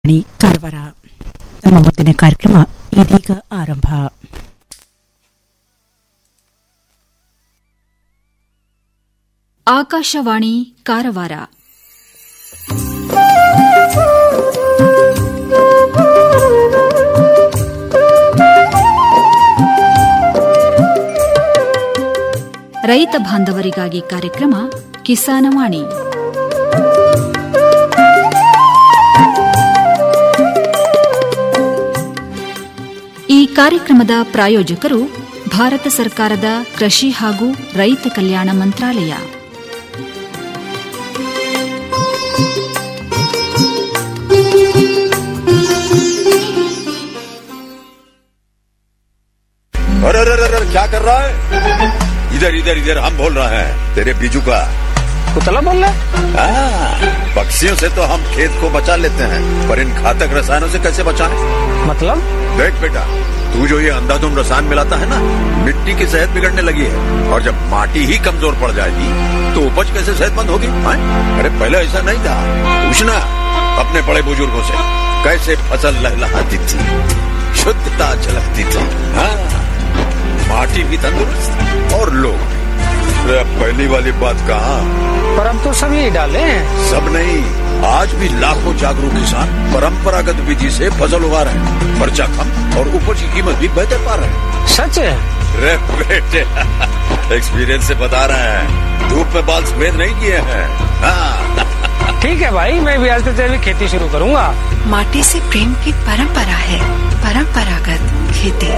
ವಾಣಿ ಕಾರವಾರ ನಮ್ಮ ಮುಂದಿನ ಕಾರ್ಯಕ್ರಮ ಇದೀಗ ಆರಂಭ ಆಕಾಶವಾಣಿ ಕಾರವಾರ ರೈತ ಬಾಂಧವರಿಗಾಗಿ ಕಾರ್ಯಕ್ರಮ ಕಿಸಾನವಾಣಿ ಈ ಕಾರ್ಯಕ್ರಮದ ಪ್ರಾಯೋಜಕರು ಭಾರತ ಸರ್ಕಾರದ ಕೃಷಿ ಹಾಗೂ ರೈತ ಕಲ್ಯಾಣ ಮಂತ್ರಾಲಯ अरे अरे अरे अरे, क्या कर रहा है इधर इधर इधर हम बोल रहे हैं तेरे बीजू का कुतला बोल रहा है हाँ, पक्षियों से तो हम खेत को बचा लेते हैं पर इन घातक रसायनों से कैसे बचाएं? मतलब देख बेटा तू जो ये अंधाधुंध रसायन मिलाता है ना मिट्टी की सेहत बिगड़ने लगी है और जब माटी ही कमजोर पड़ जाएगी तो उपज कैसे सेहतमंद होगी हाँ? अरे पहले ऐसा नहीं था पूछना अपने बड़े बुजुर्गों से कैसे फसल लहलहाती थी शुद्धता झलकती थी हाँ माटी भी तंदुरुस्त और लोग भी। अरे अब पहली वाली बात कहा पर अब तो सब यही डाले हैं सब नहीं आज भी लाखों जागरूक किसान परंपरागत विधि से फसल उगा रहे हैं खर्चा कम और उपज की कीमत भी बेहतर पा रहे हैं सच है रे बेटे एक्सपीरियंस से बता रहे हैं धूप में बाल सफेद नहीं किए हैं हाँ ठीक है भाई मैं भी आज से जैविक खेती शुरू करूंगा माटी से प्रेम की परंपरा है परंपरागत खेती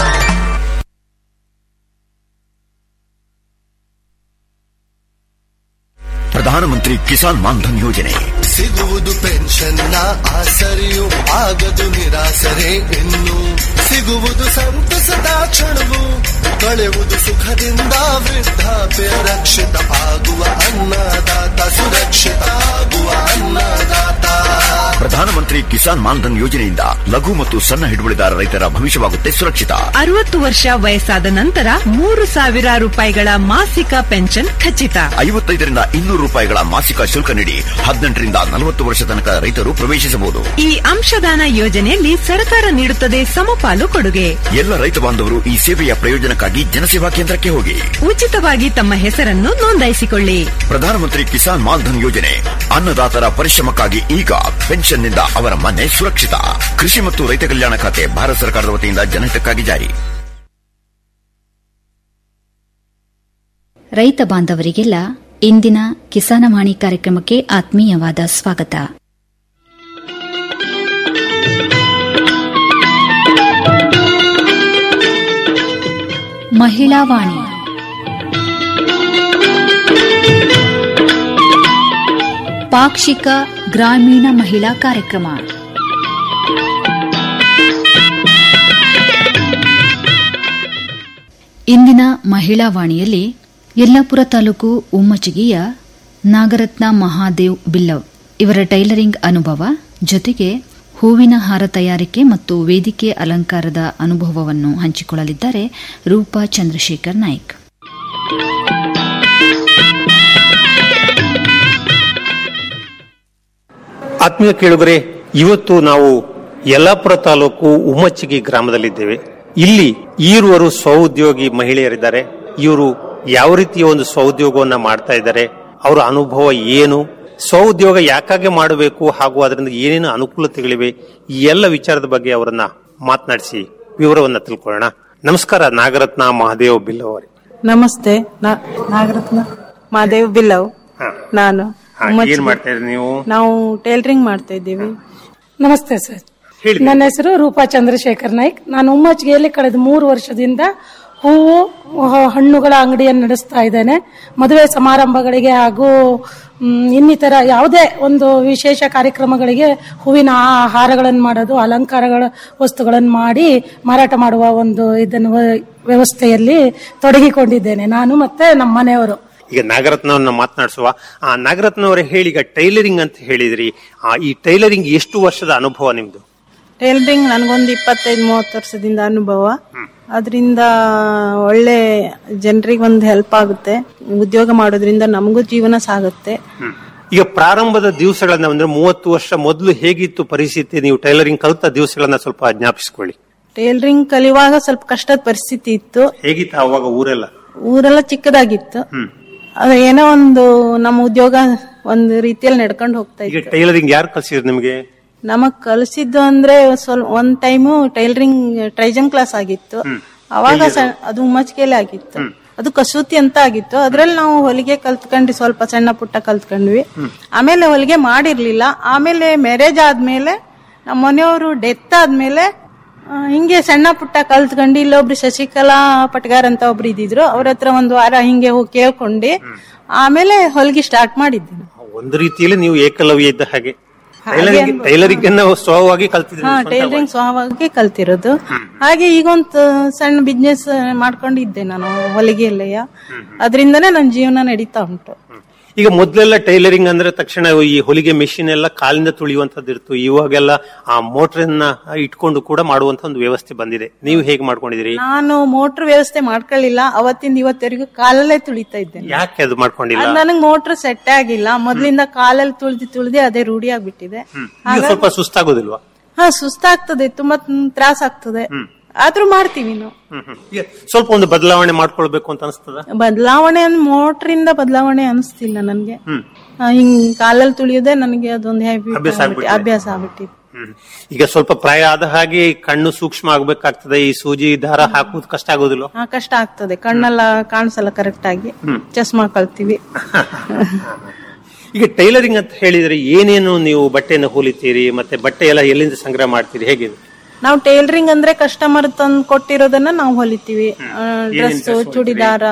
ಪ್ರಧಾನಮಂತ್ರಿ ಕಿಸಾನ್ ಮಾನ್ಧನ್ ಯೋಜನೆ ಸಿಗುವುದು ಪೆನ್ಷನ್ನ ಆಸರೆಯು ಆಗದು ನಿರಾಸರೆ ಇನ್ನು ಸಿಗುವುದು ಸಂತಸದ ಕ್ಷಣವು ಕಳೆಯುವುದು ಸುಖದಿಂದ ವೃದ್ಧಾಪ್ಯ ರಕ್ಷಿತ ಆಗುವ ಅನ್ನದಾತ ಸುರಕ್ಷಿತ ಆಗುವ ಅನ್ನದಾತ ಪ್ರಧಾನಮಂತ್ರಿ ಕಿಸಾನ್ ಮಾನ್ಧನ್ ಯೋಜನೆಯಿಂದ ಲಘು ಮತ್ತು ಸಣ್ಣ ಹಿಡುವಳಿದಾರ ರೈತರ ಭವಿಷ್ಯವಾಗುತ್ತೆ ಸುರಕ್ಷಿತ ಅರವತ್ತು ವರ್ಷ ವಯಸ್ಸಾದ ನಂತರ ಮೂರು ಸಾವಿರ ರೂಪಾಯಿಗಳ ಮಾಸಿಕ ಪೆನ್ಷನ್ ಖಚಿತ ಐವತ್ತೈದರಿಂದ ಇನ್ನೂರು ರೂಪಾಯಿಗಳ ಮಾಸಿಕ ಶುಲ್ಕ ನೀಡಿ ಹದಿನೆಂಟರಿಂದ ನಲವತ್ತು ವರ್ಷ ತನಕ ರೈತರು ಪ್ರವೇಶಿಸಬಹುದು ಈ ಅಂಶದಾನ ಯೋಜನೆಯಲ್ಲಿ ಸರ್ಕಾರ ನೀಡುತ್ತದೆ ಸಮಪಾಲು ಕೊಡುಗೆ ಎಲ್ಲ ರೈತ ಬಾಂಧವರು ಈ ಸೇವೆಯ ಪ್ರಯೋಜನಕ್ಕಾಗಿ ಜನಸೇವಾ ಕೇಂದ್ರಕ್ಕೆ ಹೋಗಿ ಉಚಿತವಾಗಿ ತಮ್ಮ ಹೆಸರನ್ನು ನೋಂದಾಯಿಸಿಕೊಳ್ಳಿ ಪ್ರಧಾನಮಂತ್ರಿ ಕಿಸಾನ್ ಮಾನ್ಧನ್ ಯೋಜನೆ ಅನ್ನದಾತರ ಪರಿಶ್ರಮಕ್ಕಾಗಿ ಈಗ ಪೆನ್ಷನ್ನಿಂದ ಅವರ ಮನೆ ಸುರಕ್ಷಿತ ಕೃಷಿ ಮತ್ತು ರೈತ ಕಲ್ಯಾಣ ಖಾತೆ ಭಾರತ ಸರ್ಕಾರದ ವತಿಯಿಂದ ಜನಹಿತಕ್ಕಾಗಿ ಜಾರಿ ರೈತ ಬಾಂಧವರಿಗೆಲ್ಲ ಇಂದಿನ ಕಿಸಾನವಾಣಿ ಕಾರ್ಯಕ್ರಮಕ್ಕೆ ಆತ್ಮೀಯವಾದ ಸ್ವಾಗತ ಮಹಿಳಾ ವಾಣಿ ಪಾಕ್ಷಿಕ ಗ್ರಾಮೀಣ ಮಹಿಳಾ ಕಾರ್ಯಕ್ರಮ ಇಂದಿನ ಮಹಿಳಾ ವಾಣಿಯಲ್ಲಿ ಯಲ್ಲಾಪುರ ತಾಲೂಕು ಉಮ್ಮಚಿಗಿಯ ನಾಗರತ್ನ ಮಹಾದೇವ್ ಬಿಲ್ಲವ್ ಇವರ ಟೈಲರಿಂಗ್ ಅನುಭವ ಜೊತೆಗೆ ಹೂವಿನ ಹಾರ ತಯಾರಿಕೆ ಮತ್ತು ವೇದಿಕೆ ಅಲಂಕಾರದ ಅನುಭವವನ್ನು ಹಂಚಿಕೊಳ್ಳಲಿದ್ದಾರೆ ರೂಪಾ ಚಂದ್ರಶೇಖರ್ ನಾಯ್ಕ್ ಆತ್ಮೀಯ ಕೇಳುಗರೆ ಇವತ್ತು ನಾವು ಯಲ್ಲಾಪುರ ತಾಲೂಕು ಉಮ್ಮಚ್ಚಿಗಿ ಗ್ರಾಮದಲ್ಲಿದ್ದೇವೆ ಇಲ್ಲಿ ಈರುವರು ಸ್ವಉದ್ಯೋಗಿ ಮಹಿಳೆಯರಿದ್ದಾರೆ ಇವರು ಯಾವ ರೀತಿಯ ಒಂದು ಸ್ವಉದ್ಯೋಗವನ್ನ ಮಾಡ್ತಾ ಇದ್ದಾರೆ ಅವರ ಅನುಭವ ಏನು ಸ್ವಉದ್ಯೋಗ ಯಾಕಾಗಿ ಮಾಡಬೇಕು ಹಾಗೂ ಅದರಿಂದ ಏನೇನು ಅನುಕೂಲತೆಗಳಿವೆ ಈ ಎಲ್ಲ ವಿಚಾರದ ಬಗ್ಗೆ ಅವರನ್ನ ಮಾತನಾಡಿಸಿ ವಿವರವನ್ನ ತಿಳ್ಕೊಳ್ಳೋಣ ನಮಸ್ಕಾರ ನಾಗರತ್ನ ಮಹಾದೇವ್ ಬಿಲ್ ಅವರೇ ನಮಸ್ತೆ ನಾ- ನಾಗರತ್ನ ಮಾದೇವ್ ಬಿಲ್ಲವ್ ಹಾ. ನಾನು ಹಾ, ಉಮ್ಮಚ್ಚಿಗೆ. ಏನ್ ಮಾಡ್ತಾ ಇದ್ರಿ ನೀವು ನಾವು ಟೈಲರಿಂಗ್ ಮಾಡ್ತಾ ಇದ್ದೀವಿ ನಮಸ್ತೆ ಸರ್ ಹೇಳಿ ನನ್ನ ಹೆಸರು ರೂಪಾ ಚಂದ್ರಶೇಖರ್ ನಾಯ್ಕ್ ನಾನು ಉಮ್ಮಚ್ಚಿಗೆಯಲ್ಲಿ ಕಳೆದ ಮೂರು ವರ್ಷದಿಂದ ಹೂವು ಹ- ಹಣ್ಣುಗಳ ಅಂಗಡಿಯನ್ನು ನಡೆಸ್ತಾ ಇದ್ದೇನೆ ಮದುವೆ ಸಮಾರಂಭಗಳಿಗೆ ಹಾಗೂ ಮ್, ಇನ್ನಿತರ ಯಾವುದೇ ಒಂದು ವಿಶೇಷ ಕಾರ್ಯಕ್ರಮಗಳಿಗೆ ಹೂವಿನ ಆ- ಹಾರಗಳನ್ನು ಮಾಡೋದು ಅಲಂಕಾರಗಳ ವಸ್ತುಗಳನ್ನು ಮಾಡಿ ಮಾರಾಟ ಮಾಡುವ ಒಂದು ಇದನ್ನು ವ- ವ್ಯವಸ್ಥೆಯಲ್ಲಿ ತೊಡಗಿಕೊಂಡಿದ್ದೇನೆ ನಾನು ಮತ್ತೆ ನಮ್ಮ ಮನೆಯವರು ಈಗ ನಾಗರತ್ನವನ್ನ ಮಾತನಾಡಿಸುವ ಆ ನಾಗರತ್ನ ಅವರೇ ಹೇಳಿ ಈಗ ಟೈಲರಿಂಗ್ ಅಂತ ಹೇಳಿದ್ರಿ ಆ ಈ ಟೈಲರಿಂಗ್ ಎಷ್ಟು ವರ್ಷದ ಅನುಭವ ನಿಮ್ದು ಟೈಲರಿಂಗ್ ನನಗೊಂದು ಇಪ್ಪತ್ತೈದು ಮೂವತ್ತು ವರ್ಷದಿಂದ ಅನುಭವ ಅದರಿಂದ ಒಳ್ಳೆ ಜನರಿಗೆ ಒಂದು ಹೆಲ್ಪ್ ಆಗುತ್ತೆ ಉದ್ಯೋಗ ಮಾಡೋದ್ರಿಂದ ನಮಗೂ ಜೀವನ ಸಾಗುತ್ತೆ ಈಗ ಪ್ರಾರಂಭದ ದಿವಸಗಳನ್ನ ಅಂದ್ರೆ ಮೂವತ್ತು ವರ್ಷ ಮೊದಲು ಹೇಗಿತ್ತು ಪರಿಸ್ಥಿತಿ ನೀವು ಟೈಲರಿಂಗ್ ಕಲಿತ ದಿವಸಗಳನ್ನ ಸ್ವಲ್ಪ ಜ್ಞಾಪಿಸ್ಕೊಳ್ಳಿ ಟೇಲರಿಂಗ್ ಕಲಿಯುವಾಗ ಸ್ವಲ್ಪ ಕಷ್ಟದ ಪರಿಸ್ಥಿತಿ ಇತ್ತು ಹೇಗಿತ್ತು ಅವಾಗ ಊರೆಲ್ಲ ಊರೆಲ್ಲ ಚಿಕ್ಕದಾಗಿತ್ತು ಹ್ಮ್. ಅದು ಏನೋ ಒಂದು ನಮ್ಮ ಉದ್ಯೋಗ ಒಂದು ರೀತಿಯಲ್ಲಿ ನಡ್ಕೊಂಡು ಹೋಗ್ತಾ ಈಗ ಇತ್ತು ಟೈಲರಿಂಗ್ ಯಾರು ಕಲ್ಸಿದ್ರು ನಿಮಗೆ ನಮಗ್ ಕಲಿಸಿದ್ದು ಅಂದ್ರೆ ಸ್ವಲ್ಪ ಒಂದ್ ಟೈಮು ಟೈಲರಿಂಗ್ ಟ್ರೈಜನ್ ಕ್ಲಾಸ್ ಆಗಿತ್ತು ಅವಾಗ ಸ- ಅದು ಮಚ್ಕೆಲೆ ಆಗಿತ್ತು ಅದು ಕಸೂತಿ ಅಂತ ಆಗಿತ್ತು ಅದ್ರಲ್ಲಿ ನಾವು ಹೊಲಿಗೆ ಕಲ್ತ್ಕೊಂಡ್ವಿ ಸ್ವಲ್ಪ ಸಣ್ಣ ಪುಟ್ಟ ಕಲ್ತ್ಕೊಂಡ್ವಿ ಆಮೇಲೆ ಹೊಲಿಗೆ ಮಾಡಿರ್ಲಿಲ್ಲ ಆಮೇಲೆ ಮ್ಯಾರೇಜ್ ಆದ್ಮೇಲೆ ನಮ್ಮ ಮನೆಯವರು ಡೆತ್ ಆದ್ಮೇಲೆ ಆ, ಹಿಂಗೆ ಸಣ್ಣ ಪುಟ್ಟ ಕಲ್ತ್ಕೊಂಡು ಇಲ್ಲೊಬ್ರು ಶಶಿಕಲಾ ಪಟ್ಗಾರ್ ಅಂತ ಒಬ್ರು ಇದ್ದಿದ್ರು ಅವ್ರ ಹತ್ರ ಒಂದು ವಾರ ಹಿಂಗೆ ಹೋಗಿ ಕೇಳ್ಕೊಂಡು ಆಮೇಲೆ ಹೊಲಿಗೆ ಸ್ಟಾರ್ಟ್ ಮಾಡಿದ್ದೆ ಒಂದು ರೀತಿಯಲ್ಲಿ ನೀವು ಏಕಲವ್ಯ ಇದ್ದ ಹಾಗೆ ಹಾಗೆ ಟೈಲರಿಂಗ್ ಅನ್ಬೋದು. ಟೈಲರಿಂಗ್ ಅನ್ನ ಸ್ವವಾಗಿ ಕಲ್ತಿದ್ರಿ ಹಾ ಟೈಲರಿಂಗ್ ಸ್ವಾಭಾವಿಕ ಕಲ್ತಿರೋದು ಹಾಗೆ ಈಗೊಂದು ಸಣ್ಣ ಬಿಸ್ನೆಸ್ ಮಾಡ್ಕೊಂಡಿದ್ದೆ ನಾನು ಹೊಲಿಗೆಯಲ್ಲಯ್ಯ ಅದರಿಂದನೇ ನನ್ನ ಜೀವನ ನಡೀತಾ ಉಂಟು ಈಗ ಮೊದ್ಲೆಲ್ಲ ಟೈಲರಿಂಗ್ ಅಂದ್ರೆ ತಕ್ಷಣ ಈ ಹೊಲಿಗೆ ಮೆಷಿನ್ ಎಲ್ಲ ಕಾಲಿಂದ ತುಳಿಯುವಂತದ್ದು ಇರ್ತು ಇವಾಗೆಲ್ಲ ಆ ಮೋಟ್ರನ್ನ ಇಟ್ಕೊಂಡು ಕೂಡ ಮಾಡುವಂತ ಒಂದು ವ್ಯವಸ್ಥೆ ಬಂದಿದೆ ನೀವು ಹೇಗೆ ಮಾಡ್ಕೊಂಡಿದ್ದೀರಿ ನಾನು ಮೋಟ್ರ್ ವ್ಯವಸ್ಥೆ ಮಾಡ್ಕೊಳ್ಳಿಲ್ಲ ಅವತ್ತಿಂದ ಇವತ್ತವರೆಗೂ ಕಾಲಲ್ಲೇ ತುಳಿತಾ ಇದ್ದೇನೆ ಯಾಕೆ ಅದು ಮಾಡ್ಕೊಂಡಿಲ್ಲ ಅದ್ ನನಗ್ ಮೋಟ್ರ್ ಸೆಟ್ ಆಗಿಲ್ಲ ಮೊದ್ಲಿಂದ ಕಾಲಲ್ಲಿ ತುಳಿದು ತುಳಿದು ಅದೇ ರೂಢಿ ಆಗ್ಬಿಟ್ಟಿದೆ ಈಗ ಸ್ವಲ್ಪ ಸುಸ್ತಾಗೋದಿಲ್ವಾ ಹಾ ಸುಸ್ತಾಗ್ತದೆ ತುಂಬಾ ತ್ರಾಸ ಆಗ್ತದೆ ಆದ್ರೂ ಮಾಡ್ತೀವಿ ನಾವು ಹ್ಮ್, ಹ್ಮ್. ಈಗ ಸ್ವಲ್ಪ ಒಂದು ಬದಲಾವಣೆ ಮಾಡ್ಕೊಳ್ಬೇಕು ಅಂತ ಅನಿಸ್ತದ ಬದಲಾವಣೆ ಮೋಟ್ರಿಂದ ಬದಲಾವಣೆ ಅನಿಸ್ತಿಲ್ಲ ನನ್ಗೆ ಹ್ಮ್. ಆ, ಹಿಂಗ್ ಕಾಲಲ್ಲಿ ತುಳಿಯೋದೇ ನನಗೆ ಅದೊಂದು ಹ್ಯಾಬಿಟ್ ಅಭ್ಯಾಸ ಆಗ್ಬಿಟ್ಟಿದೆ. ಅಭ್ಯಾಸ ಆಗ್ಬಿಟ್ಟಿದೆ ಹ್ಮ್. ಈಗ ಸ್ವಲ್ಪ ಪ್ರಾಯ ಆದ ಹಾಗೆ ಕಣ್ಣು ಸೂಕ್ಷ್ಮ ಆಗ್ಬೇಕಾಗ್ತದೆ ಈ ಸೂಜಿ ದಾರ ಹಾಕುವುದು ಕಷ್ಟ ಆಗೋದಿಲ್ವಾ ಹಾ ಕಷ್ಟ ಆಗ್ತದೆ ಕಣ್ಣೆಲ್ಲ ಕಾಣಿಸಲ್ಲ ಕರೆಕ್ಟ್ ಆಗಿ ಹ್ಮ್. ಚಸ್ಮಾ ಕಲ್ತೀವಿ ಈಗ ಟೈಲರಿಂಗ್ ಅಂತ ಹೇಳಿದ್ರೆ ಏನೇನು ನೀವು ಬಟ್ಟೆಯನ್ನು ಹೊಲಿತೀರಿ ಮತ್ತೆ ಬಟ್ಟೆ ಎಲ್ಲ ಎಲ್ಲಿಂದ ಸಂಗ್ರಹ ಮಾಡ್ತೀರಿ ಹೇಗಿದೆ ನಾವು ಟೈಲರಿಂಗ್ ಅಂದ್ರೆ ಕಸ್ಟಮರ್ ತಂದು ಕೊಟ್ಟಿರೋದನ್ನ ನಾವು ಹೊಲಿತೀವಿ ಡ್ರೆಸ್ ಚೂಡಿದಾರ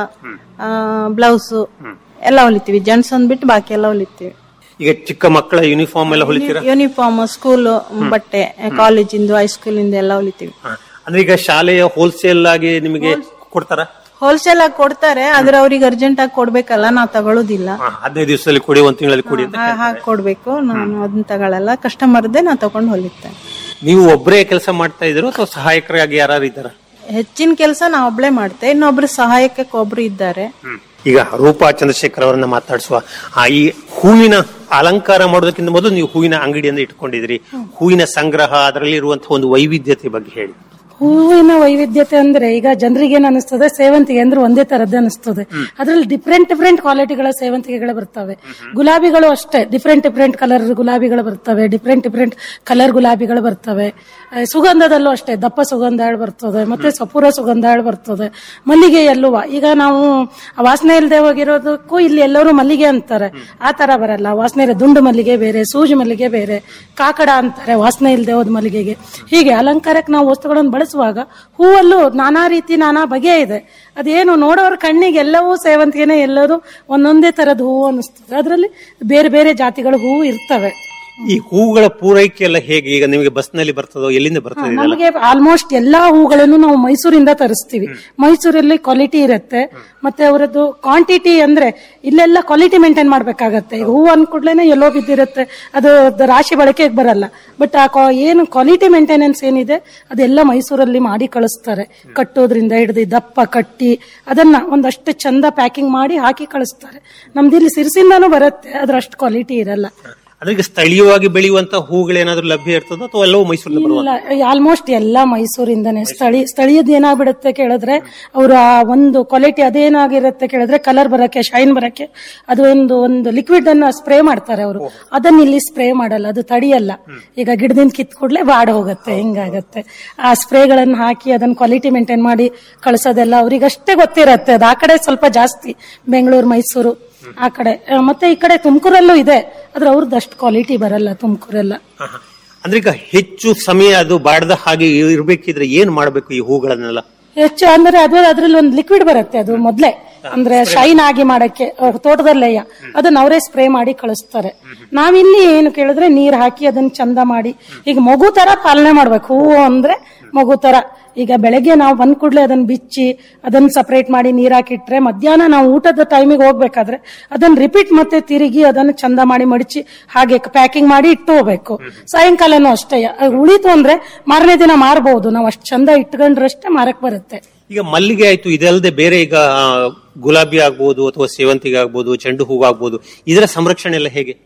ಬ್ಲೌಸ್ ಎಲ್ಲ ಹೊಲಿತೀವಿ ಜೆಂಟ್ಸ್ ಅಂದ್ಬಿಟ್ಟು ಬಾಕಿ ಎಲ್ಲ ಹೊಲಿತೀವಿ ಈಗ ಚಿಕ್ಕ ಮಕ್ಕಳ ಯೂನಿಫಾರ್ಮ್ ಎಲ್ಲ ಹೊಲಿತೀರಾ ಯೂನಿಫಾರ್ಮ್ ಸ್ಕೂಲ್ ಬಟ್ಟೆ ಕಾಲೇಜಿಂದು ಹೈಸ್ಕೂಲಿಂದ ಎಲ್ಲ ಹೊಲಿತೀವಿ ಹ. ಅಂದ್ರೆ ಈಗ ಶಾಲೆಯ ಹೋಲ್ಸೇಲ್ ಆಗಿ ನಿಮಗೆ ಕೊಡ್ತಾರ ಹೋಲ್ಸೇಲ್ ಆಗಿ ಕೊಡ್ತಾರೆ ಆದ್ರೆ ಅವ್ರಿಗೆ ಅರ್ಜೆಂಟ್ ಆಗಿ ಕೊಡ್ಬೇಕಲ್ಲ ನಾವು ತಗೊಳ್ಳೋದಿಲ್ಲ ಹದಿನೈದು ದಿವಸದಲ್ಲಿ ಕೊಡಿ ಒಂದ್ ತಿಂಗಳಲ್ಲಿ ಕೊಡಿ ಅಂತ ಹಾ- ಹಾಗೆ ಕೊಡ್ಬೇಕು ನಾನು ಅದನ್ನ ತಗೊಳ್ಳಲ್ಲ ಕಸ್ಟಮರ್ದೇ ನಾ ತಗೊಂಡು ಹೊಲಿತೇನೆ ನೀವು ಒಬ್ಬರೇ ಕೆಲಸ ಮಾಡ್ತಾ ಇದ್ರು ಅಥವಾ ಸಹಾಯಕರಾಗಿ ಯಾರು ಇದ್ದಾರ ಹೆಚ್ಚಿನ ಕೆಲಸ ನಾ ಒಬ್ಳೆ ಮಾಡ್ತೆ ಇನ್ನೊಬ್ರು ಸಹಾಯಕಕ್ಕೆ ಒಬ್ರು ಇದ್ದಾರೆ ಈಗ ರೂಪಾ ಚಂದ್ರಶೇಖರ್ ಅವರನ್ನ ಮಾತಾಡಿಸುವ ಆ ಈ ಹೂವಿನ ಅಲಂಕಾರ ಮಾಡೋದಕ್ಕಿಂತ ಮೊದಲು ನೀವು ಹೂವಿನ ಅಂಗಡಿಯನ್ನು ಇಟ್ಕೊಂಡಿದ್ರಿ ಹೂವಿನ ಸಂಗ್ರಹ ಅದರಲ್ಲಿ ಇರುವಂತಹ ಒಂದು ವೈವಿಧ್ಯತೆ ಬಗ್ಗೆ ಹೇಳಿ ಹೂವಿನ ವೈವಿಧ್ಯತೆ ಅಂದ್ರೆ ಈಗ ಜನರಿಗೆ ಏನ್ ಅನಿಸ್ತದೆ ಸೇವಂತಿಗೆ ಅಂದ್ರೆ ಒಂದೇ ತರದ್ದೇ ಅನಿಸ್ತದೆ ಅದ್ರಲ್ಲಿ ಡಿಫ್ರೆಂಟ್ ಡಿಫ್ರೆಂಟ್ ಕ್ವಾಲಿಟಿಗಳ ಸೇವಂತಿಗೆಗಳು ಬರ್ತವೆ ಗುಲಾಬಿಗಳು ಅಷ್ಟೇ ಡಿಫ್ರೆಂಟ್ ಡಿಫ್ರೆಂಟ್ ಕಲರ್ ಗುಲಾಬಿಗಳು ಬರ್ತವೆ ಡಿಫ್ರೆಂಟ್ ಡಿಫ್ರೆಂಟ್ ಕಲರ್ ಗುಲಾಬಿಗಳು ಬರ್ತವೆ ಆ, ಸುಗಂಧದಲ್ಲೂ ಅಷ್ಟೇ ದಪ್ಪ ಸುಗಂಧಾಳು ಬರ್ತದೆ ಮತ್ತೆ ಸಪೂರ ಸುಗಂಧಾಳು ಬರ್ತದೆ ಮಲ್ಲಿಗೆ ಎಲ್ಲುವ ಈಗ ನಾವು ಆ ವಾಸನೆ ಇಲ್ಲದೆ ಹೋಗಿರೋದಕ್ಕೂ ಇಲ್ಲಿ ಎಲ್ಲರೂ ಮಲ್ಲಿಗೆ ಅಂತಾರೆ ಆ ತರ ಬರಲ್ಲ ವಾಸನೆ ಇರೋ ದುಂಡು ಮಲ್ಲಿಗೆ ಬೇರೆ ಸೂಜಿ ಮಲ್ಲಿಗೆ ಬೇರೆ ಕಾಕಡ ಅಂತಾರೆ ವಾಸನೆ ಇಲ್ಲದೆ ಹೋದ ಮಲ್ಲಿಗೆಗೆ ಹೀಗೆ ಅಲಂಕಾರಕ್ಕೆ ನಾವು ವಸ್ತುಗಳನ್ನು ಬಳಸುವಾಗ ಹೂವಲ್ಲೂ ನಾನಾ ರೀತಿ ನಾನಾ ಬಗೆ ಇದೆ ಅದೇನು ನೋಡೋರ ಕಣ್ಣಿಗೆ ಎಲ್ಲವೂ ಸೇವಂತಿಗೆನೆ ಎಲ್ಲರೂ ಒಂದೊಂದೇ ತರದ ಹೂವು ಅನಿಸ್ತದೆ ಅದರಲ್ಲಿ ಬೇರೆ ಬೇರೆ ಜಾತಿಗಳ ಹೂವು ಇರ್ತವೆ ಈ ಹೂವುಗಳ ಪೂರೈಕೆ ಎಲ್ಲ ಹೇಗೆ ಈಗ ನಿಮಗೆ ಬಸ್ನಲ್ಲಿ ಬರ್ತದೋ ಎಲ್ಲಿಂದ ಬರ್ತದೆ ಇದೆಲ್ಲ ನಮಗೆ ಆಲ್ಮೋಸ್ಟ್ ಎಲ್ಲಾ ಹೂಗಳನ್ನು ನಾವು ಮೈಸೂರಿಂದ ತರಿಸ್ತೀವಿ ಮೈಸೂರಲ್ಲಿ ಕ್ವಾಲಿಟಿ ಇರುತ್ತೆ ಮತ್ತೆ ಅವರದ್ದು ಕ್ವಾಂಟಿಟಿ ಅಂದ್ರೆ ಇಲ್ಲೆಲ್ಲ ಕ್ವಾಲಿಟಿ ಮೇಂಟೈನ್ ಮಾಡ್ಬೇಕಾಗತ್ತೆ ಈಗ ಹೂ ಅಂದ್ಕೂಡ್ಲೇನೆ ಎಲ್ಲೋ ಬಿದ್ದಿರುತ್ತೆ ಅದು ದ- ರಾಶಿ ಬಳಕೆಗೆ ಬರಲ್ಲ ಬಟ್ ಆ ಕ್ವಾ- ಏನು ಕ್ವಾಲಿಟಿ ಮೇಂಟೆನೆನ್ಸ್ ಏನಿದೆ ಅದೆಲ್ಲ ಮೈಸೂರಲ್ಲಿ ಮಾಡಿ ಕಳಿಸ್ತಾರೆ ಕಟ್ಟೋದ್ರಿಂದ ಹಿಡಿದು ದಪ್ಪ ಕಟ್ಟಿ ಅದನ್ನ ಒಂದಷ್ಟು ಚಂದ ಪ್ಯಾಕಿಂಗ್ ಮಾಡಿ ಹಾಕಿ ಕಳಿಸ್ತಾರೆ ನಮ್ದು ಇಲ್ಲಿ ಸಿರ್ಸಿಂದಾನು ಬರುತ್ತೆ ಅದ್ರ ಅಷ್ಟು ಕ್ವಾಲಿಟಿ ಇರಲ್ಲ ಅಂದ್ರೆ ಈಗ ಸ್ಥಳೀಯವಾಗಿ ಬೆಳೆಯುವಂತ ಹೂಗಳೇನಾದ್ರೂ ಲಭ್ಯ ಇರ್ತದೋ ಅಥವಾ ಎಲ್ಲವೂ ಮೈಸೂರಿನ ಬರುವ ಇಲ್ಲ ಆಲ್ಮೋಸ್ಟ್ ಎಲ್ಲ ಮೈಸೂರಿಂದನೇ ಸ್ಥಳೀಯ ಸ್ಥಳೀಯದ ಏನಾಗ್ಬಿಡುತ್ತೆ ಕೇಳಿದ್ರೆ ಅವರು ಆ ಒಂದು ಕ್ವಾಲಿಟಿ ಅದೇನಾಗಿರುತ್ತೆ ಕೇಳಿದ್ರೆ ಕಲರ್ ಬರಕ್ಕೆ ಶೈನ್ ಬರಕ್ಕೆ ಅದು ಒಂದು ಒಂದು ಲಿಕ್ವಿಡ್ ಅನ್ನ ಸ್ಪ್ರೇ ಮಾಡ್ತಾರೆ ಅವರು ಅದನ್ನ ಇಲ್ಲಿ ಸ್ಪ್ರೇ ಮಾಡಲ್ಲ ಅದು ತಡಿಯಲ್ಲ ಈಗ ಗಿಡದಿಂದ ಕಿತ್ ಕೂಡ್ಲೆ ಬಾಡ ಹೋಗುತ್ತೆ ಹಿಂಗಾಗತ್ತೆ ಆ ಸ್ಪ್ರೇಗಳನ್ನ ಹಾಕಿ ಅದನ್ನ ಕ್ವಾಲಿಟಿ ಮೇಂಟೈನ್ ಮಾಡಿ ಕಳ್ಸೋದೆಲ್ಲ ಅವ್ರಿಗಷ್ಟೇ ಗೊತ್ತಿರತ್ತೆ ಅದು ಆ ಕಡೆ ಸ್ವಲ್ಪ ಜಾಸ್ತಿ ಬೆಂಗಳೂರು ಮೈಸೂರು ಆ ಕಡೆ ಆ, ಮತ್ತೆ ಈ ಕಡೆ ತುಮಕೂರಲ್ಲೂ ಇದೆ ಆದ್ರೆ ಅವ್ರದ್ದು ಅಷ್ಟು ಕ್ವಾಲಿಟಿ ಬರಲ್ಲ ತುಮಕೂರೆಲ್ಲ ಅಂದ್ರೆ ಈಗ ಹೆಚ್ಚು ಸಮಯ ಅದು ಬಾಡದ ಹಾಗೆ ಇರ್ಬೇಕಿದ್ರೆ ಏನ್ ಮಾಡ್ಬೇಕು ಈ ಹೂಗಳನ್ನೆಲ್ಲ ಹೆಚ್ಚು ಅಂದ್ರೆ ಅದು ಅದ್ರಲ್ಲಿ ಒಂದು ಲಿಕ್ವಿಡ್ ಬರುತ್ತೆ ಅದು ಮೊದ್ಲೇ ಅಂದ್ರೆ ಶೈನ್ ಆಗಿ ಮಾಡಕ್ಕೆ ಅಹ್, ತೋಟದಲ್ಲೆಯ ಅದನ್ನ ಅವರೇ ಸ್ಪ್ರೇ ಮಾಡಿ ಕಳಿಸ್ತಾರೆ ನಾವಿಲ್ಲಿ ಏನು ಕೇಳಿದ್ರೆ ನೀರ್ ಹಾಕಿ ಅದನ್ನ ಚಂದ ಮಾಡಿ ಈಗ ಮಗು ತರ ಪಾಲನೆ ಮಾಡ್ಬೇಕು ಹೂವು ಅಂದ್ರೆ ಮಗು ತರ ಈಗ ಬೆಳಗ್ಗೆ ನಾವು ಬಂದ್ ಕೂಡ್ಲೆ ಅದನ್ನ ಬಿಚ್ಚಿ ಅದನ್ನ ಸಪರೇಟ್ ಮಾಡಿ ನೀರ್ ಹಾಕಿಟ್ರೆ ಮಧ್ಯಾಹ್ನ ನಾವು ಊಟದ ಟೈಮಿಗೆ ಹೋಗ್ಬೇಕಾದ್ರೆ ಅದನ್ನ ರಿಪೀಟ್ ಮತ್ತೆ ತಿರುಗಿ ಅದನ್ನ ಚಂದ ಮಾಡಿ ಮಡಚಿ ಹಾಗೆ ಪ್ಯಾಕಿಂಗ್ ಮಾಡಿ ಇಟ್ಟು ಹೋಗ್ಬೇಕು ಸಾಯಂಕಾಲನೂ ಅಷ್ಟೇ ಅಹ್, ಉಳಿತು ಅಂದ್ರೆ ಮಾರನೇ ದಿನ ಮಾರಬಹುದು ನಾವು ಅಷ್ಟು ಚಂದ ಇಟ್ಕೊಂಡ್ರಷ್ಟೇ ಮಾರಕ್ ಬರುತ್ತೆ ಈಗ ಮಲ್ಲಿಗೆ ಆಯ್ತು ಇದಲ್ಲದೆ ಬೇರೆ ಈಗ ಆ, ಗುಲಾಬಿ ಆಗ್ಬೋದು ಅಥವಾ ಸೇವಂತಿಗೆ ಆಗ್ಬೋದು ಚೆಂಡು ಹೂವು ಆಗ್ಬೋದು ಇದರ ಸಂರಕ್ಷಣೆ ಎಲ್ಲ ಹೇಗೆ